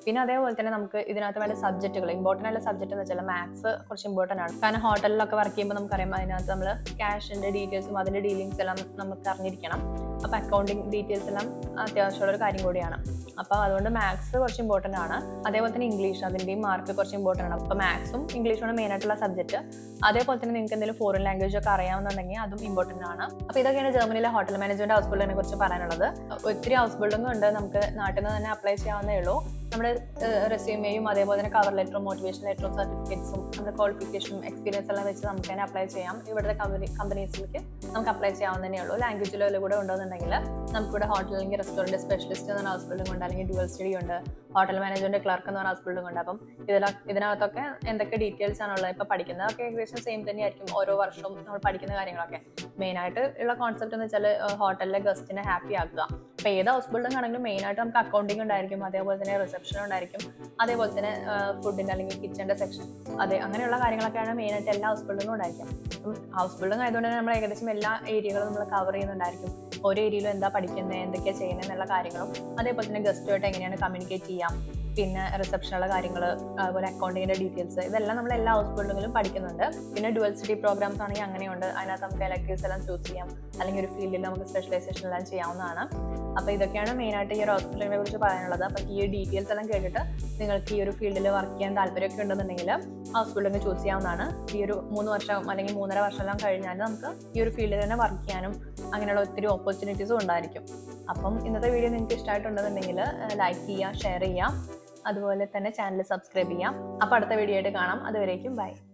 പിന്നെ അതേപോലെ തന്നെ നമുക്ക് ഇതിനകത്ത് വേണ്ട സബ്ജക്റ്റുകൾ ഇമ്പോർട്ടൻ്റ് ആയിട്ടുള്ള സബ്ജക്റ്റ് എന്ന് വെച്ചാൽ മാത്സ് കുറച്ച് ഇമ്പോർട്ടൻ്റ് ആണ് കാരണം ഹോട്ടലിലൊക്കെ വർക്ക് ചെയ്യുമ്പോൾ നമുക്കറിയാം അതിനകത്ത് നമ്മൾ ക്യാഷിൻ്റെ ഡീറ്റെയിൽസും അതിൻ്റെ ഡീലിങ്സ് എല്ലാം നമുക്ക് അറിഞ്ഞിരിക്കണം അപ്പോൾ അക്കൗണ്ടിങ് ഡീറ്റെയിൽസ് എല്ലാം അത്യാവശ്യമുള്ള ഒരു കാര്യം കൂടിയാണ് അപ്പോൾ അതുകൊണ്ട് മാത്സ് കുറച്ച് ഇമ്പോർട്ടൻ്റ് ആണ് അതേപോലെ തന്നെ ഇംഗ്ലീഷ് അതിൻ്റെയും മാർക്ക് കുറച്ച് ഇമ്പോർട്ടൻ്റ് ആണ് അപ്പോൾ മാത്സും ഇംഗ്ലീഷുമാണ് മെയിൻ ആയിട്ടുള്ള സബ്ജക്റ്റ് അതേപോലെ തന്നെ നിങ്ങൾക്ക് എന്തെങ്കിലും ഫോറിൻ ലാംഗ്വേജ് ഒക്കെ അറിയാവുന്നുണ്ടെങ്കിൽ അതും ഇമ്പോർട്ടൻ്റ് ആണ് അപ്പോൾ ഇതൊക്കെയാണ് ജർമ്മനിയിലെ ഹോട്ടൽ മാനേജ്മെന്റ് ഹൗസ് ബിൽഡിങ്ങിനെ കുറിച്ച് പറയാനുള്ളത് ഒത്തിരി ഹൗസ് ബിൽഡിംഗ് ഉണ്ട് നമുക്ക് നാട്ടിൽ നിന്ന് തന്നെ അപ്ലൈ ചെയ്യാവുന്നേ ഉള്ളൂ നമ്മുടെ റെസ്യൂമെയും അതേപോലെ തന്നെ കവർ ലെറ്ററും മോട്ടിവേഷൻ ലെറ്ററും സർട്ടിഫിക്കറ്റ്സും നമ്മുടെ ക്വാളിഫിക്കേഷനും എക്സ്പീരിയൻസ് എല്ലാം വെച്ച് നമുക്ക് തന്നെ അപ്ലൈ ചെയ്യാം ഇവിടുത്തെ കമ്പനി കമ്പനീസിലേക്ക് നമുക്ക് അപ്ലൈ ചെയ്യാവുന്നതേ ഉള്ളൂ ലാംഗ്വേജ് ലെവൽ കൂടെ ഉണ്ടെന്നുണ്ടെങ്കിൽ നമുക്കിവിടെ ഹോട്ടൽ അല്ലെങ്കിൽ റെസ്റ്റോറൻറ്റ് സ്പെഷ്യലിസ്റ്റ് എന്ന് പറഞ്ഞ ഹൗസ് ബിൽഡിംഗ് ഉണ്ട് അല്ലെങ്കിൽ ഡുവൽ സ്റ്റഡി ഉണ്ട് ഹോട്ടൽ മാനേജ്മെന്റ് ക്ലർക്ക് എന്ന് പറഞ്ഞ ഹൗസ് ബിൽഡിംഗ് ഉണ്ട് അപ്പം ഇതില ഇതിനകത്തൊക്കെ എന്തൊക്കെ ഡീറ്റെയിൽസ് ആണുള്ളത് ഇപ്പൊ പഠിക്കുന്നത് ഒക്കെ ഏകദേശം സെയിം തന്നെയായിരിക്കും ഓരോ വർഷവും നമ്മൾ പഠിക്കുന്ന കാര്യങ്ങളൊക്കെ മെയിൻ ആയിട്ട് ഉള്ള കോൺസെപ്റ്റ് എന്ന് വെച്ചാൽ ഹോട്ടലിലെ ഗസ്റ്റിനെ ഹാപ്പി ആക്കുക അപ്പൊ ഏത് ഹൗസ് ബിൽഡിംഗ് ആണെങ്കിലും മെയിൻ ആയിട്ട് നമുക്ക് അക്കൗണ്ടിങ് ഉണ്ടായിരിക്കും അതേപോലെ തന്നെ റിസപ്ഷൻ ഉണ്ടായിരിക്കും അതേപോലെ തന്നെ ഫുഡിന്റെ അല്ലെങ്കിൽ കിച്ചന്റെ സെക്ഷൻ അതെ അങ്ങനെയുള്ള കാര്യങ്ങളൊക്കെയാണ് മെയിൻ ആയിട്ട് എല്ലാ ഹൗസ് ബിൽഡിംഗും ഉണ്ടായിരിക്കും ഹൗസ് ബിൽഡിംഗ് ആയതുകൊണ്ട് തന്നെ നമ്മൾ ഏകദേശം എല്ലാ ഏരിയകളും നമ്മൾ കവർ ചെയ്യുന്നുണ്ടായിരിക്കും ഓരോ ഏരിയയിലും എന്താ പഠിക്കുന്നത് എന്തൊക്കെയാണ് ചെയ്യുന്നത് എന്നുള്ള കാര്യങ്ങളും അതേപോലെ തന്നെ ഗസ്റ്റുമായിട്ട് എങ്ങനെയാണ് കമ്മ്യൂണിക്കേറ്റ് ചെയ്യാം പിന്നെ റിസപ്ഷനുള്ള കാര്യങ്ങൾ അതുപോലെ അക്കൗണ്ടിങ്ങിന്റെ ഡീറ്റെയിൽസ് ഇതെല്ലാം നമ്മൾ എല്ലാ ഹൗസ് ബിൽഡിങ്ങിലും പഠിക്കുന്നുണ്ട് പിന്നെ ഡുവൽ സിറ്റി പ്രോഗ്രാംസ് ആണെങ്കിൽ അങ്ങനെയുണ്ട് അതിനകത്ത് നമുക്ക് ഇലക്ടീവ്സ് എല്ലാം ചൂസ് ചെയ്യാം അല്ലെങ്കിൽ ഒരു ഫീൽഡിൽ നമുക്ക് സ്പെഷ്യലൈസേഷൻ എല്ലാം ചെയ്യാവുന്നതാണ് അപ്പോൾ ഇതൊക്കെയാണ് മെയിൻ ആയിട്ട് ഈ ഒരു ഹൗസ് ബിൽഡിങ്ങിനെ കുറിച്ച് പറയാനുള്ളത് അപ്പോൾ ഈ ഡീറ്റെയിൽസ് എല്ലാം കേട്ടിട്ട് നിങ്ങൾക്ക് ഈ ഒരു ഫീൽഡിൽ വർക്ക് ചെയ്യാൻ താല്പര്യമൊക്കെ ഉണ്ടെന്നുണ്ടെങ്കിൽ ഹൗസ് ബിൽഡിംഗ് ചൂസ് ചെയ്യാവുന്നതാണ് ഈ ഒരു മൂന്ന് വർഷം അല്ലെങ്കിൽ മൂന്നര വർഷം എല്ലാം കഴിഞ്ഞാൽ നമുക്ക് ഈ ഒരു ഫീൽഡിൽ തന്നെ വർക്ക് ചെയ്യാനും അങ്ങനെയുള്ള ഒത്തിരി ഓപ്പർച്യൂണിറ്റീസും ഉണ്ടായിരിക്കും അപ്പം ഇന്നത്തെ വീഡിയോ നിങ്ങൾക്ക് ഇഷ്ടമായിട്ടുണ്ടെന്നുണ്ടെങ്കിൽ ലൈക്ക് ചെയ്യുക ഷെയർ ചെയ്യുക അതുപോലെ തന്നെ ചാനൽ സബ്സ്ക്രൈബ് ചെയ്യാം അപ്പോൾ അടുത്ത വീഡിയോ ആയിട്ട് കാണാം അതുവരേക്കും ബൈ